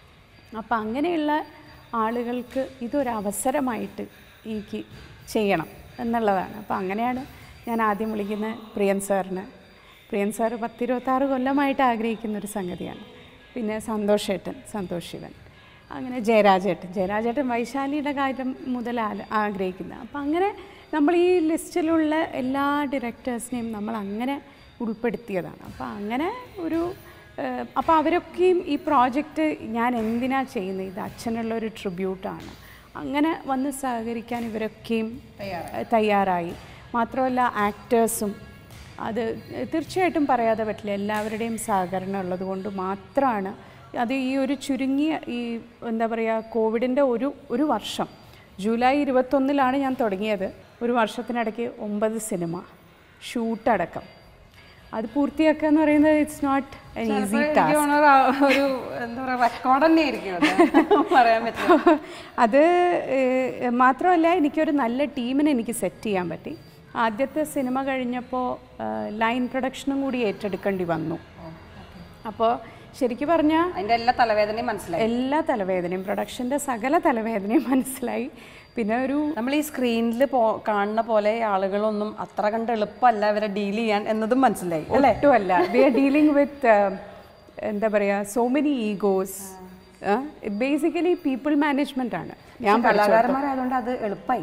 അപ്പം അങ്ങനെയുള്ള ആളുകൾക്ക് ഇതൊരു അവസരമായിട്ട് എനിക്ക് ചെയ്യണം എന്നുള്ളതാണ് അപ്പോൾ അങ്ങനെയാണ് ഞാൻ ആദ്യം വിളിക്കുന്ന പ്രിയൻ സാറിന് പ്രിയൻ സാറ് പത്തിരുപത്താറ് കൊല്ലമായിട്ട് ആഗ്രഹിക്കുന്ന ഒരു സംഗതിയാണ് പിന്നെ സന്തോഷേട്ടൻ സന്തോഷ് ശിവൻ അങ്ങനെ ജയരാജേട്ടൻ ജയരാജേട്ടൻ വൈശാലിയുടെ കാര്യം മുതൽ ആല- ആഗ്രഹിക്കുന്ന അപ്പം അങ്ങനെ നമ്മൾ ഈ ലിസ്റ്റിലുള്ള എല്ലാ ഡയറക്ടേഴ്സിനെയും നമ്മൾ അങ്ങനെ ഉൾപ്പെടുത്തിയതാണ് അപ്പോൾ അങ്ങനെ ഒരു അപ്പോൾ അവരൊക്കെയും ഈ പ്രോജക്റ്റ് ഞാൻ എന്തിനാ ചെയ്യുന്നത് ഇത് അച്ഛനുള്ള ഒരു ട്രിബ്യൂട്ടാണ് അങ്ങനെ വന്ന് സഹകരിക്കാൻ ഇവരൊക്കെയും ഏഹ്, തയ്യാറായി മാത്രമല്ല ആക്ടേഴ്സും അത് തീർച്ചയായിട്ടും പറയാതെ പറ്റില്ല എല്ലാവരുടെയും സഹകരണം ഉള്ളത് കൊണ്ട് മാത്രമാണ് അത് ഈ ഒരു ചുരുങ്ങിയ ഈ എന്താ പറയുക കോവിഡിൻ്റെ ഒരു ഒരു വർഷം ജൂലൈ ഇരുപത്തൊന്നിലാണ് ഞാൻ തുടങ്ങിയത് ഒരു വർഷത്തിനിടയ്ക്ക് ഒമ്പത് സിനിമ ഷൂട്ടടക്കം അത് പൂർത്തിയാക്കുക എന്ന് പറയുന്നത് ഇറ്റ്സ് നോട്ട് എൻ ഈസി എനിക്ക് ടാസ്ക് തോന്നുന്നത് ആ ഒരു എന്താ പറയുക റെക്കോർഡ് തന്നെ ആയിരിക്കും അത്. പറയാൻ പറ്റില്ല അത് ഏഹ്, മാത്രമല്ല എനിക്കൊരു നല്ല ടീമിനെ എനിക്ക് സെറ്റ് ചെയ്യാൻ പറ്റി ആദ്യത്തെ സിനിമ കഴിഞ്ഞപ്പോൾ ലൈൻ പ്രൊഡക്ഷനും കൂടി ഏറ്റെടുക്കേണ്ടി വന്നു അപ്പോൾ ശരിക്കും പറഞ്ഞാൽ അതിന്റെ എല്ലാ തലവേദനയും മനസ്സിലായി എല്ലാ തലവേദനയും പ്രൊഡക്ഷൻ്റെ സകല തലവേദനയും മനസ്സിലായി പിന്നെ ഒരു നമ്മൾ ഈ സ്ക്രീനിൽ പോ കാണുന്ന പോലെ ആളുകളൊന്നും അത്ര കണ്ട് എളുപ്പമല്ല അവരെ ഡീൽ ചെയ്യാൻ എന്നതും മനസ്സിലായി അല്ലേ ഒട്ടുമല്ല വി ആർ ഡീലിംഗ് വിത്ത് എന്താ പറയുക so many egos basically people management ആണ് ഞാൻ പഠിച്ചത് കലാകാരന്മാരായതുകൊണ്ട് അത് എളുപ്പമായി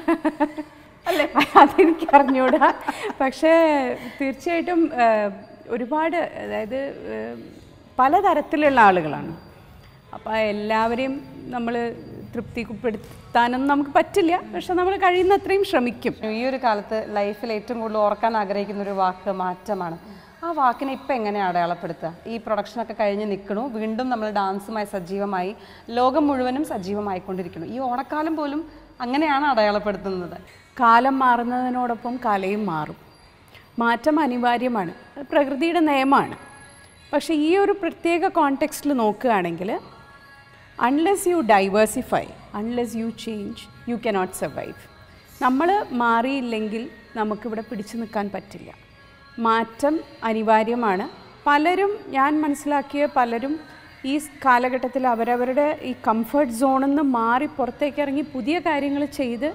അല്ലേ അതെനിക്ക് അറിഞ്ഞൂടാ പക്ഷേ തീർച്ചയായിട്ടും ആ, ഒരുപാട് അതായത് ആ, പലതരത്തിലുള്ള ആളുകളാണ് അപ്പോൾ എല്ലാവരെയും നമ്മൾ തൃപ്തിപ്പെടുത്താനൊന്നും നമുക്ക് പറ്റില്ല പക്ഷെ നമ്മൾ കഴിയുന്നത്രയും ശ്രമിക്കും ഈ ഒരു കാലത്ത് ലൈഫിൽ ഏറ്റവും കൂടുതൽ ഓർക്കാൻ ആഗ്രഹിക്കുന്ന ഒരു വാക്ക് മാറ്റമാണ് ആ വാക്കിനെ ഇപ്പം എങ്ങനെ അടയാളപ്പെടുത്തുക ഈ പ്രൊഡക്ഷനൊക്കെ കഴിഞ്ഞ് നിൽക്കണു വീണ്ടും നമ്മൾ ഡാൻസുമായി സജീവമായി ലോകം മുഴുവനും സജീവമായിക്കൊണ്ടിരിക്കുന്നു ഈ ഓണക്കാലം പോലും അങ്ങനെയാണ് അടയാളപ്പെടുത്തുന്നത് കാലം മാറുന്നതിനോടൊപ്പം കലയും മാറും മാറ്റം അനിവാര്യമാണ് അത് പ്രകൃതിയുടെ നിയമമാണ് പക്ഷേ ഈ ഒരു പ്രത്യേക കോണ്ടെക്സ്റ്റിൽ നോക്കുകയാണെങ്കിൽ unless you diversify unless you change you cannot survive നമ്മൾ മാറിയില്ലെങ്കിൽ നമുക്കിവിടെ പിടിച്ചു നിൽക്കാൻ പറ്റില്ല മാറ്റം അനിവാര്യമാണ് പലരും ഞാൻ മനസ്സിലാക്കിയ പലരും ഈ കാലഘട്ടത്തിൽ അവരവരുടെ ഈ കംഫർട്ട് സോണിൽ നിന്ന് മാറി പുറത്തേക്ക് ഇറങ്ങി പുതിയ കാര്യങ്ങൾ ചെയ്ത്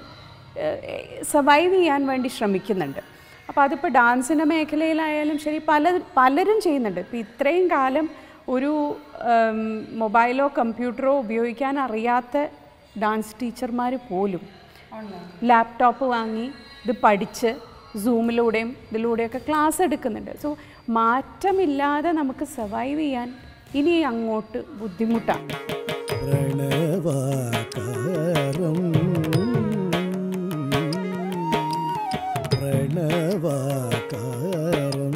സർവൈവ് ചെയ്യാൻ വേണ്ടി ശ്രമിക്കുന്നുണ്ട് അപ്പോൾ അതിപ്പോൾ ഡാൻസിൻ്റെ മേഖലയിലായാലും ശരി പല പലരും ചെയ്യുന്നുണ്ട് ഇപ്പോൾ ഇത്രയും കാലം ഒരു ഉം, മൊബൈലോ കമ്പ്യൂട്ടറോ ഉപയോഗിക്കാൻ അറിയാത്ത ഡാൻസ് ടീച്ചർമാർ പോലും ലാപ്ടോപ്പ് വാങ്ങി ഇത് പഠിച്ച് സൂമിലൂടെയും ഇതിലൂടെയൊക്കെ ക്ലാസ് എടുക്കുന്നുണ്ട് സോ മാറ്റമില്ലാതെ നമുക്ക് സർവൈവ് ചെയ്യാൻ ഇനി അങ്ങോട്ട് ബുദ്ധിമുട്ടാണ് പ്രണവാകാരം പ്രണവാകാരം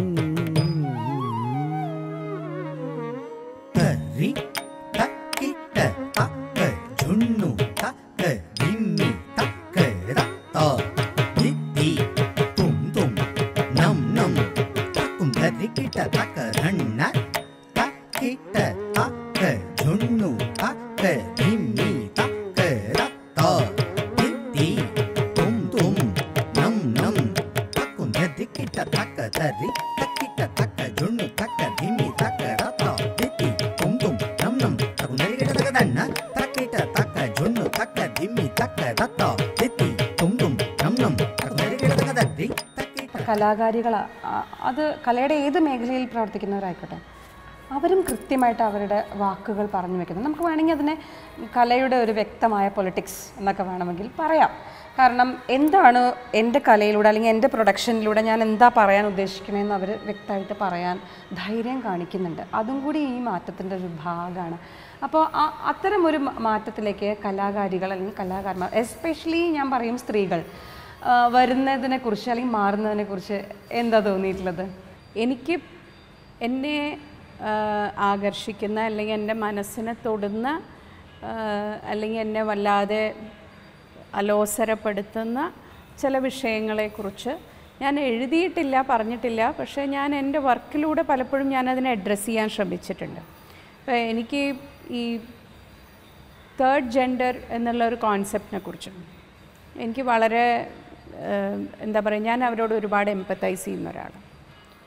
തരി തക്കിട്ട തക്ക ചുണ്ണു തക്ക ദിമ്മി തക്ക രത്ത ദിത്തി തും തും നം നം തക്കും തരിക്കിട്ട തക്ക രണ്ണ തക്കിട്ട തക്ക ചുണ്ണു തക്ക ദിമ്മി തക്ക രത്ത ദിത്തി തും തും നം നം തക്കും തരിക്കിട്ട തക്ക തരി തക്കിട്ട തക്ക ചുണ്ണു തക്ക ദിമ്മി തക്ക രത്ത ദിത്തി തും തും നം നം തക്കും തരികിട്ട തക്ക തണ്ണ തക്കിട്ട തക്ക ചുണ്ണു തക്ക ദിമ്മി തക്ക രത്ത ദിത്തി തും തും നം നം തക്കും തരികിട്ട തക്ക തരി തക്കിട്ട കലാകാരികൾ അത് കലയുടെ ഏത് മേഖലയിൽ പ്രവർത്തിക്കുന്നവരായിക്കോട്ടെ അവരും കൃത്യമായിട്ട് അവരുടെ വാക്കുകൾ പറഞ്ഞു വെക്കുന്നു നമുക്ക് വേണമെങ്കിൽ അതിനെ കലയുടെ ഒരു വ്യക്തമായ പൊളിറ്റിക്സ് എന്നൊക്കെ വേണമെങ്കിൽ പറയാം കാരണം എന്താണ് എൻ്റെ കലയിലൂടെ അല്ലെങ്കിൽ എൻ്റെ പ്രൊഡക്ഷനിലൂടെ ഞാൻ എന്താ പറയാൻ ഉദ്ദേശിക്കണമെന്ന് അവർ വ്യക്തമായിട്ട് പറയാൻ ധൈര്യം കാണിക്കുന്നുണ്ട് അതും കൂടി ഈ മാറ്റത്തിൻ്റെ ഒരു ഭാഗമാണ് അപ്പോൾ ആ അത്തരം ഒരു മ- മാറ്റത്തിലേക്ക് കലാകാരികൾ അല്ലെങ്കിൽ കലാകാരന്മാർ എസ്പെഷ്യലി ഞാൻ പറയും സ്ത്രീകൾ ആ, വരുന്നതിനെക്കുറിച്ച് അല്ലെങ്കിൽ മാറുന്നതിനെക്കുറിച്ച് എന്താ തോന്നിയിട്ടുള്ളത് എനിക്ക് എന്നെ ആ, ആകർഷിക്കുന്ന അല്ലെങ്കിൽ എൻ്റെ മനസ്സിനെ തൊടുന്ന ആ, അല്ലെങ്കിൽ എന്നെ വല്ലാതെ അലോസരപ്പെടുത്തുന്ന ചില വിഷയങ്ങളെക്കുറിച്ച് ഞാൻ എഴുതിയിട്ടില്ല പറഞ്ഞിട്ടില്ല പക്ഷേ ഞാൻ എൻ്റെ വർക്കിലൂടെ പലപ്പോഴും ഞാൻ അതിനെ അഡ്രസ്സ് ചെയ്യാൻ ശ്രമിച്ചിട്ടുണ്ട് അപ്പോൾ എനിക്ക് ഈ തേർഡ് ജെൻഡർ എന്നുള്ള ഒരു കോൺസെപ്റ്റിനെ കുറിച്ച് എനിക്ക് വളരെ ഏഹ്, എന്താ പറയുക ഞാൻ അവരോട് ഒരുപാട് എമ്പത്തൈസ് ചെയ്യുന്ന ഒരാളാണ്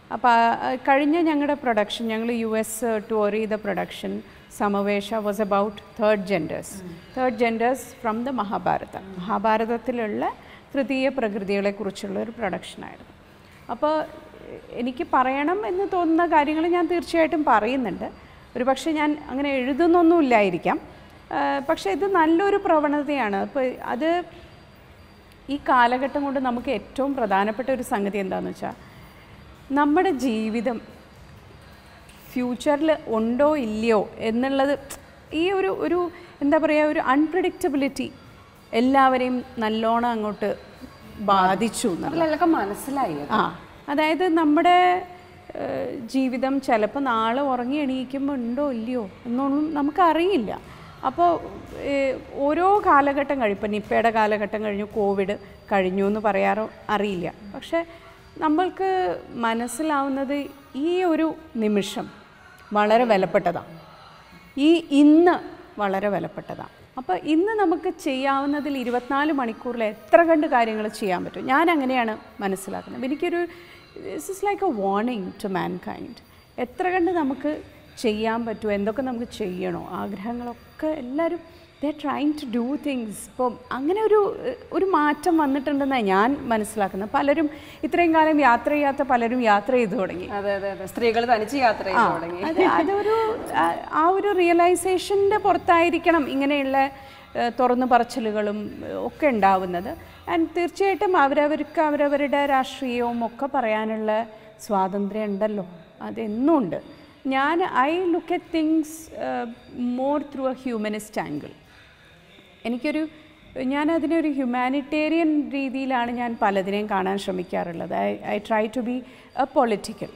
അപ്പോൾ കഴിഞ്ഞ ഞങ്ങളുടെ പ്രൊഡക്ഷൻ ഞങ്ങൾ യു എസ് ടൂർ ചെയ്ത പ്രൊഡക്ഷൻ സമവേശ was about third genders third genders from the Mahabharata മഹാഭാരതത്തിലുള്ള തൃതീയ പ്രകൃതികളെക്കുറിച്ചുള്ള ഒരു പ്രൊഡക്ഷനായിരുന്നു അപ്പോൾ എനിക്ക് പറയണം എന്ന് തോന്നുന്ന കാര്യങ്ങൾ ഞാൻ തീർച്ചയായിട്ടും പറയുന്നുണ്ട് ഒരു പക്ഷേ ഞാൻ അങ്ങനെ എഴുതുന്നൊന്നുമില്ലായിരിക്കാം ആ, പക്ഷേ ഇത് നല്ലൊരു പ്രവണതയാണ് അപ്പോൾ അത് ഈ കാലഘട്ടം കൊണ്ട് നമുക്ക് ഏറ്റവും പ്രധാനപ്പെട്ട ഒരു സംഗതി എന്താണെന്ന് വെച്ചാൽ നമ്മുടെ ജീവിതം ഫ്യൂച്ചറിൽ ഉണ്ടോ ഇല്ലയോ എന്നുള്ളത് ഈ ഒരു ഒരു എന്താ പറയുക ഒരു അൺപ്രഡിക്റ്റബിലിറ്റി എല്ലാവരെയും നല്ലോണം അങ്ങോട്ട് ബാധിച്ചു എന്നുള്ളത് അതിലെല്ലാം മനസ്സിലായി അത്. ആ അതായത് നമ്മുടെ ഏഹ്, ജീവിതം ചിലപ്പോൾ നാളെ ഉറങ്ങി എണീക്കുമ്പോൾ ഉണ്ടോ ഇല്ലയോ എന്നൊന്നും നമുക്കറിയില്ല അപ്പോൾ ഏഹ്, ഓരോ കാലഘട്ടം കഴിയും ഇപ്പം നിപ്പയുടെ കാലഘട്ടം കഴിഞ്ഞു കോവിഡ് കഴിഞ്ഞു എന്ന് പറയാറോ അറിയില്ല പക്ഷേ നമ്മൾക്ക് മനസ്സിലാവുന്നത് ഈ ഒരു നിമിഷം വളരെ വിലപ്പെട്ടതാണ് ഈ ഇന്ന് വളരെ വിലപ്പെട്ടതാണ് അപ്പോൾ ഇന്ന് നമുക്ക് ചെയ്യാവുന്നതിൽ ഇരുപത്തിനാല് മണിക്കൂറിൽ എത്ര കണ്ട് കാര്യങ്ങൾ ചെയ്യാൻ പറ്റും ഞാൻ അങ്ങനെയാണ് മനസ്സിലാക്കുന്നത് എനിക്കൊരു this is like a warning to mankind എത്ര കണ്ട് നമുക്ക് ചെയ്യാൻ പറ്റുമോ എന്തൊക്കെ നമുക്ക് ചെയ്യണോ ആഗ്രഹങ്ങളൊക്കെ എല്ലാവരും the trying to do things ഇപ്പം അങ്ങനെ ഒരു ഒരു മാറ്റം വന്നിട്ടുണ്ടെന്നാണ് ഞാൻ മനസ്സിലാക്കുന്നത് പലരും ഇത്രയും കാലം യാത്ര ചെയ്യാത്ത പലരും യാത്ര ചെയ്തു തുടങ്ങി അതെ അതെ അതെ സ്ത്രീകൾ തനിച്ച് യാത്ര ചെയ്തു തുടങ്ങി അത് അതൊരു ആ- ആ ഒരു റിയലൈസേഷൻ്റെ പുറത്തായിരിക്കണം ഇങ്ങനെയുള്ള ഏഹ്, തുറന്നു പറച്ചിലുകളും ഏഹ്, ഒക്കെ ഉണ്ടാവുന്നത് ആൻഡ് തീർച്ചയായിട്ടും അവരവർക്ക് അവരവരുടെ രാഷ്ട്രീയവും ഒക്കെ പറയാനുള്ള സ്വാതന്ത്ര്യം ഉണ്ടല്ലോ അതെന്നും ഉണ്ട് ഞാൻ I look at things more through a humanist angle എനിക്കൊരു ഞാൻ അതിനൊരു ഹ്യൂമാനിറ്റേറിയൻ രീതിയിലാണ് ഞാൻ പലതിനെയും കാണാൻ ശ്രമിക്കാറുള്ളത് I I try to be apolitical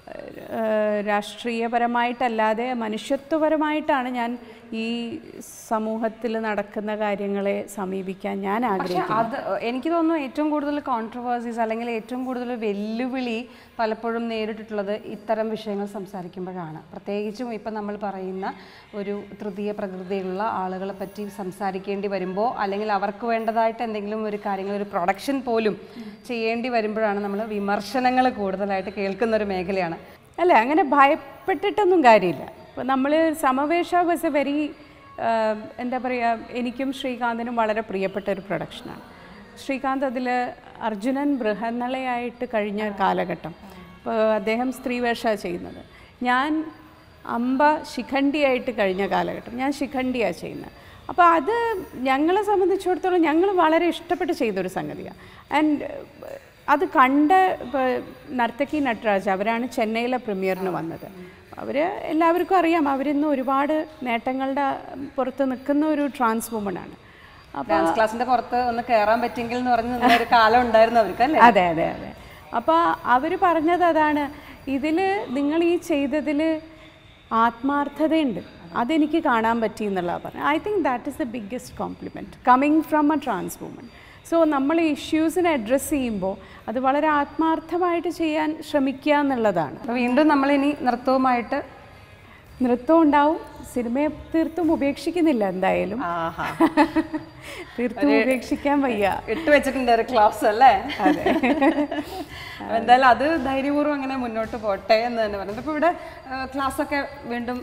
രാഷ്ട്രീയപരമായിട്ടല്ലാതെ മനുഷ്യത്വപരമായിട്ടാണ് ഞാൻ ഈ സമൂഹത്തിൽ നടക്കുന്ന കാര്യങ്ങളെ സമീപിക്കാൻ ഞാൻ പക്ഷെ ആഗ്രഹിക്കുന്നത് അത് എനിക്ക് തോന്നുന്നു ഏറ്റവും കൂടുതൽ കോൺട്രവേഴ്സീസ് അല്ലെങ്കിൽ ഏറ്റവും കൂടുതൽ വെല്ലുവിളി പലപ്പോഴും നേരിട്ടിട്ടുള്ളത് ഇത്തരം വിഷയങ്ങൾ സംസാരിക്കുമ്പോഴാണ് പ്രത്യേകിച്ചും ഇപ്പം നമ്മൾ പറയുന്ന ഒരു തൃതീയ പ്രകൃതിയിലുള്ള ആളുകളെ പറ്റി സംസാരിക്കേണ്ടി വരുമ്പോൾ അല്ലെങ്കിൽ അവർക്ക് വേണ്ടതായിട്ട് എന്തെങ്കിലും ഒരു കാര്യങ്ങൾ ഒരു പ്രൊഡക്ഷൻ പോലും ചെയ്യേണ്ടി വരുമ്പോഴാണ് നമ്മൾ വിമർശനങ്ങൾ കൂടുതലായിട്ട് കേൾക്കുന്ന ഒരു മേഖലയാണ് അല്ല അങ്ങനെ ഭയപ്പെട്ടിട്ടൊന്നും കാര്യമില്ല ഇപ്പോൾ നമ്മൾ സമവേശ വാസ് എ വെരി എന്താ പറയുക എനിക്കും ശ്രീകാന്തിനും വളരെ പ്രിയപ്പെട്ട ഒരു പ്രൊഡക്ഷനാണ് ശ്രീകാന്ത് അതിൽ അർജുനൻ ബൃഹന്നളയായിട്ട് കഴിഞ്ഞ കാലഘട്ടം ഇപ്പോൾ അദ്ദേഹം സ്ത്രീവേഷ ചെയ്യുന്നത് ഞാൻ അമ്പ ശിഖണ്ഡിയായിട്ട് കഴിഞ്ഞ കാലഘട്ടം ഞാൻ ശിഖണ്ഡിയാണ് ചെയ്യുന്നത് അപ്പോൾ അത് ഞങ്ങളെ സംബന്ധിച്ചിടത്തോളം ഞങ്ങൾ വളരെ ഇഷ്ടപ്പെട്ട് ചെയ്തൊരു സംഗതിയാണ് ആൻഡ് അത് കണ്ട ഇപ്പോൾ നർത്തകി നട്രാജ് അവരാണ് ചെന്നൈയിലെ പ്രീമിയറിന് വന്നത് അവർ എല്ലാവർക്കും അറിയാം അവരിന്ന് ഒരുപാട് നേട്ടങ്ങളുടെ പുറത്ത് നിൽക്കുന്ന ഒരു ട്രാൻസ് വുമണാണ് അപ്പോൾ ഡാൻസ് ക്ലാസ്സിന്റെ പുറത്ത് ഒന്ന് കയറാൻ പറ്റിയെങ്കിൽ എന്ന് പറഞ്ഞ് നിന്ന ഒരു കാലം ഉണ്ടായിരുന്നു അവർക്ക് അല്ലേ അതെ അതെ അതെ അപ്പോൾ അവർ പറഞ്ഞത് അതാണ് ഇതിൽ നിങ്ങൾ ഈ ചെയ്തതിൽ ആത്മാർത്ഥതയുണ്ട് അതെനിക്ക് കാണാൻ പറ്റി എന്നുള്ളതാണ് പറഞ്ഞത് I think that is the biggest compliment coming from a trans woman so നമ്മൾ ഇഷ്യൂസിനെ അഡ്രസ്സ് ചെയ്യുമ്പോൾ അത് വളരെ ആത്മാർത്ഥമായിട്ട് ചെയ്യാൻ ശ്രമിക്കുക എന്നുള്ളതാണ് അപ്പോൾ വീണ്ടും നമ്മൾ ഇനി നൃത്തവുമായിട്ട് നൃത്തം ഉണ്ടാവും സിനിമയെ തീർത്തും ഉപേക്ഷിക്കുന്നില്ല എന്തായാലും ആഹാ തീർത്തും ഉപേക്ഷിക്കാൻ വയ്യ ഇട്ട് വെച്ചിട്ടുണ്ട് ഒരു ക്ലാസ് അല്ലേ അതെ എന്തായാലും അത് ധൈര്യപൂർവ്വം അങ്ങനെ മുന്നോട്ട് പോട്ടെ എന്ന് തന്നെ പറഞ്ഞു അപ്പോൾ ഇവിടെ ക്ലാസ് ഒക്കെ വീണ്ടും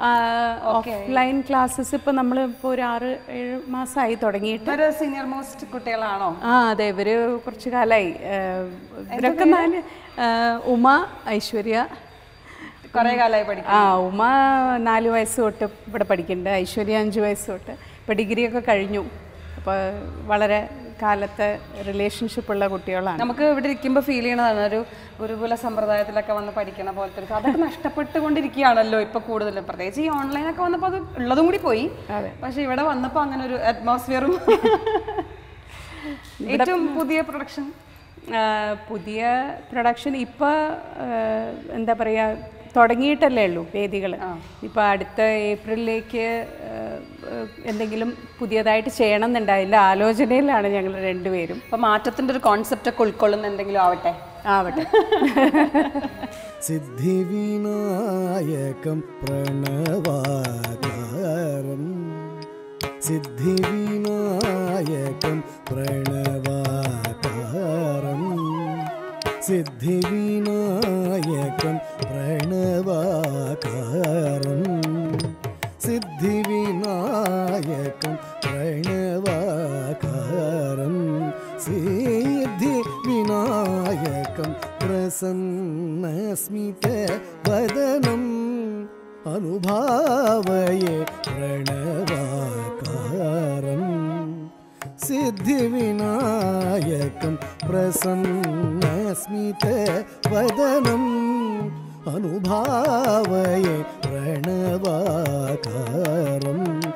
ഓഫ്ലൈൻ ക്ലാസ്സസ് ഇപ്പം നമ്മൾ ഇപ്പോൾ ഒരു ആറ് ഏഴ് മാസമായി തുടങ്ങിയിട്ട് ഒരു സീനിയർ മോസ്റ്റ് കുട്ടികളാണോ ആ അതെ ഇവര് കുറച്ച് കാലമായി ഏഹ്, ഇവരൊക്കെ നാല് ഏഹ്, ഉമ ഐശ്വര്യ കുറേ കാലമായി പഠിക്കും ആ ഉമ നാല് വയസ്സ് തൊട്ട് ഇവിടെ പഠിക്കുന്നുണ്ട് ഐശ്വര്യ അഞ്ച് വയസ്സ് തൊട്ട് ഇപ്പോൾ ഡിഗ്രിയൊക്കെ കഴിഞ്ഞു അപ്പോൾ വളരെ കാലത്തെ റിലേഷൻഷിപ്പ് ഉള്ള കുട്ടികളാണ് നമുക്ക് ഇവിടെ ഇരിക്കുമ്പോൾ ഫീൽ ചെയ്യണതാണ് ഒരു ഗുരുകുല സമ്പ്രദായത്തിലൊക്കെ വന്ന് പഠിക്കണ പോലത്തെ ഒരു അതൊക്കെ നഷ്ടപ്പെട്ടുകൊണ്ടിരിക്കുകയാണല്ലോ ഇപ്പൊ കൂടുതലും പ്രത്യേകിച്ച് ഈ ഓൺലൈനൊക്കെ വന്നപ്പോൾ അത് ഉള്ളതും കൂടി പോയി പക്ഷെ ഇവിടെ വന്നപ്പോൾ അങ്ങനെ ഒരു അറ്റ്മോസ്ഫിയറും ഏറ്റവും പുതിയ പ്രൊഡക്ഷൻ ആ, പുതിയ പ്രൊഡക്ഷൻ ഇപ്പോൾ എന്താ പറയുക തുടങ്ങിയിട്ടല്ലേ ഉള്ളൂ വേദികൾ ഇപ്പോൾ അടുത്ത ഏപ്രിലിലേക്ക് ആ, എന്തെങ്കിലും പുതിയതായിട്ട് ചെയ്യണം എന്നുണ്ടായില്ല ആലോചനയിലാണ് ഞങ്ങൾ രണ്ടുപേരും അപ്പൊ മാറ്റത്തിന്റെ ഒരു കോൺസെപ്റ്റ് ഒക്കെ ഉൾക്കൊള്ളുന്ന എന്തെങ്കിലും ആവട്ടെ ആവട്ടെ സിദ്ധിവിനായകം പ്രണവാകാരം സിദ്ധിവിനായകം പ്രണവാകാരം സിദ്ധിവിനായകം സിദ്ധിവിനായകം പ്രണവാകാരം സിദ്ധിവിനായകം പ്രണവാകാരം സിദ്ധിവിനായകം പ്രസന്നസ്മിത വദനം അനുഭാവയെ പ്രണവാകാരം സിദ്ധിവിനായകം പ്രസന്നസ്മിത വദനം അനുഭാവയെ പ്രണവാകാരം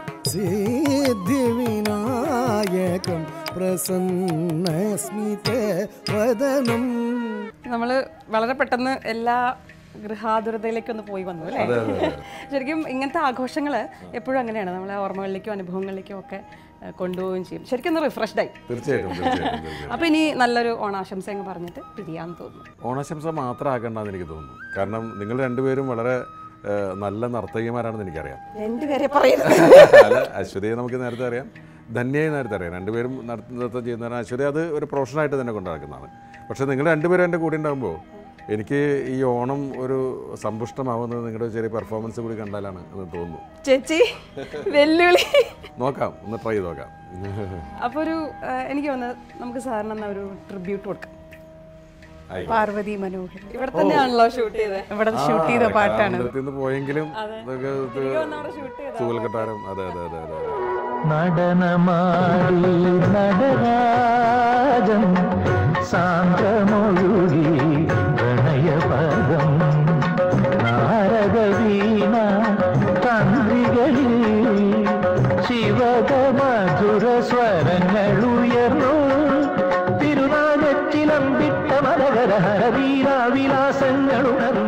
സിദ്ധിവിനായകം പ്രസന്നസ്മിത വദനം നമ്മൾ വളരെ പെട്ടെന്ന് എല്ലാ ഗൃഹാതുരതയിലേക്കൊന്ന് പോയി വന്നു അല്ലേ ശരിക്കും ഇങ്ങനത്തെ ആഘോഷങ്ങൾ എപ്പോഴും അങ്ങനെയാണ് നമ്മളെ ഓർമ്മകളിലേക്കും അനുഭവങ്ങളിലേക്കും ഒക്കെ ഏഹ്, കൊണ്ടുപോവുകയും ചെയ്യും ശരിക്കും ഒന്ന് റിഫ്രഷ്ഡ് ആയി തീർച്ചയായിട്ടും തീർച്ചയായിട്ടും തീർച്ചയായിട്ടും അപ്പൊ ഇനി നല്ലൊരു ഓണാശംസ അങ്ങ് പറഞ്ഞിട്ട് പിരിയാന്ന് തോന്നുന്നു ഓണാശംസ മാത്രം ആക്കണ്ടെന്ന് എനിക്ക് തോന്നുന്നു കാരണം നിങ്ങൾ രണ്ടുപേരും വളരെ ഏഹ്, നല്ല നർത്തകിമാരാണെന്ന് എനിക്കറിയാം രണ്ടുപേരെ പറയുന്നത് അല്ല അശ്വതിയെ നമുക്ക് നേരത്തെ അറിയാം ധന്യയെ നേരത്തെ അറിയാം രണ്ടുപേരും നട- നൃത്തം ചെയ്യുന്നതാണ് അശ്വതി അത് ഒരു പ്രൊഫഷനായിട്ട് തന്നെ കൊണ്ടു നടക്കുന്നതാണ് പക്ഷേ നിങ്ങൾ രണ്ടുപേരും എൻ്റെ കൂടെ ഉണ്ടാകുമ്പോൾ എനിക്ക് ഈ ഓണം ഒരു സമ്പുഷ്ടമാവുന്നത് നിങ്ങളുടെ ചെറിയ പെർഫോമൻസ് കൂടി കണ്ടാലാണ് എന്ന് തോന്നുന്നു ചേച്ചി വെല്ലുവിളി നോക്കാം ഒന്ന് ട്രൈ ചെയ്ത് നോക്കാം അപ്പൊ ഒരു ഏഹ്, എനിക്ക് തോന്നുന്നത് നമുക്ക് സാറിന് എന്നാ ഒരു ട്രിബ്യൂട്ട് കൊടുക്കാം ആയിക്കോട്ടെ. പാർവതി മനോഹർ ഇവിടെ തന്നെയാണല്ലോ ഷൂട്ട് ചെയ്തത് ഇവിടെ ഷൂട്ട് ചെയ്ത പാട്ടാണ് അമ്പലത്തിൽ നിന്ന് പോയെങ്കിലും ഇതൊക്കെ ഇത് തൂവൽക്കട്ടാരം അതെ അതെ അതെ അതെ അതെ നടനമാടി നടരാജൻ സാന്ദ്രമൊഴുകി പ്രണയപദം നാരദവീണ തന്ത്രികളിൽ ശിവക മധുര സ്വരങ്ങളുയർന്നു തിരുനാഗച്ചിലം വിട്ട മലകര ഹരവീരാവിലാസങ്ങളുണർന്നു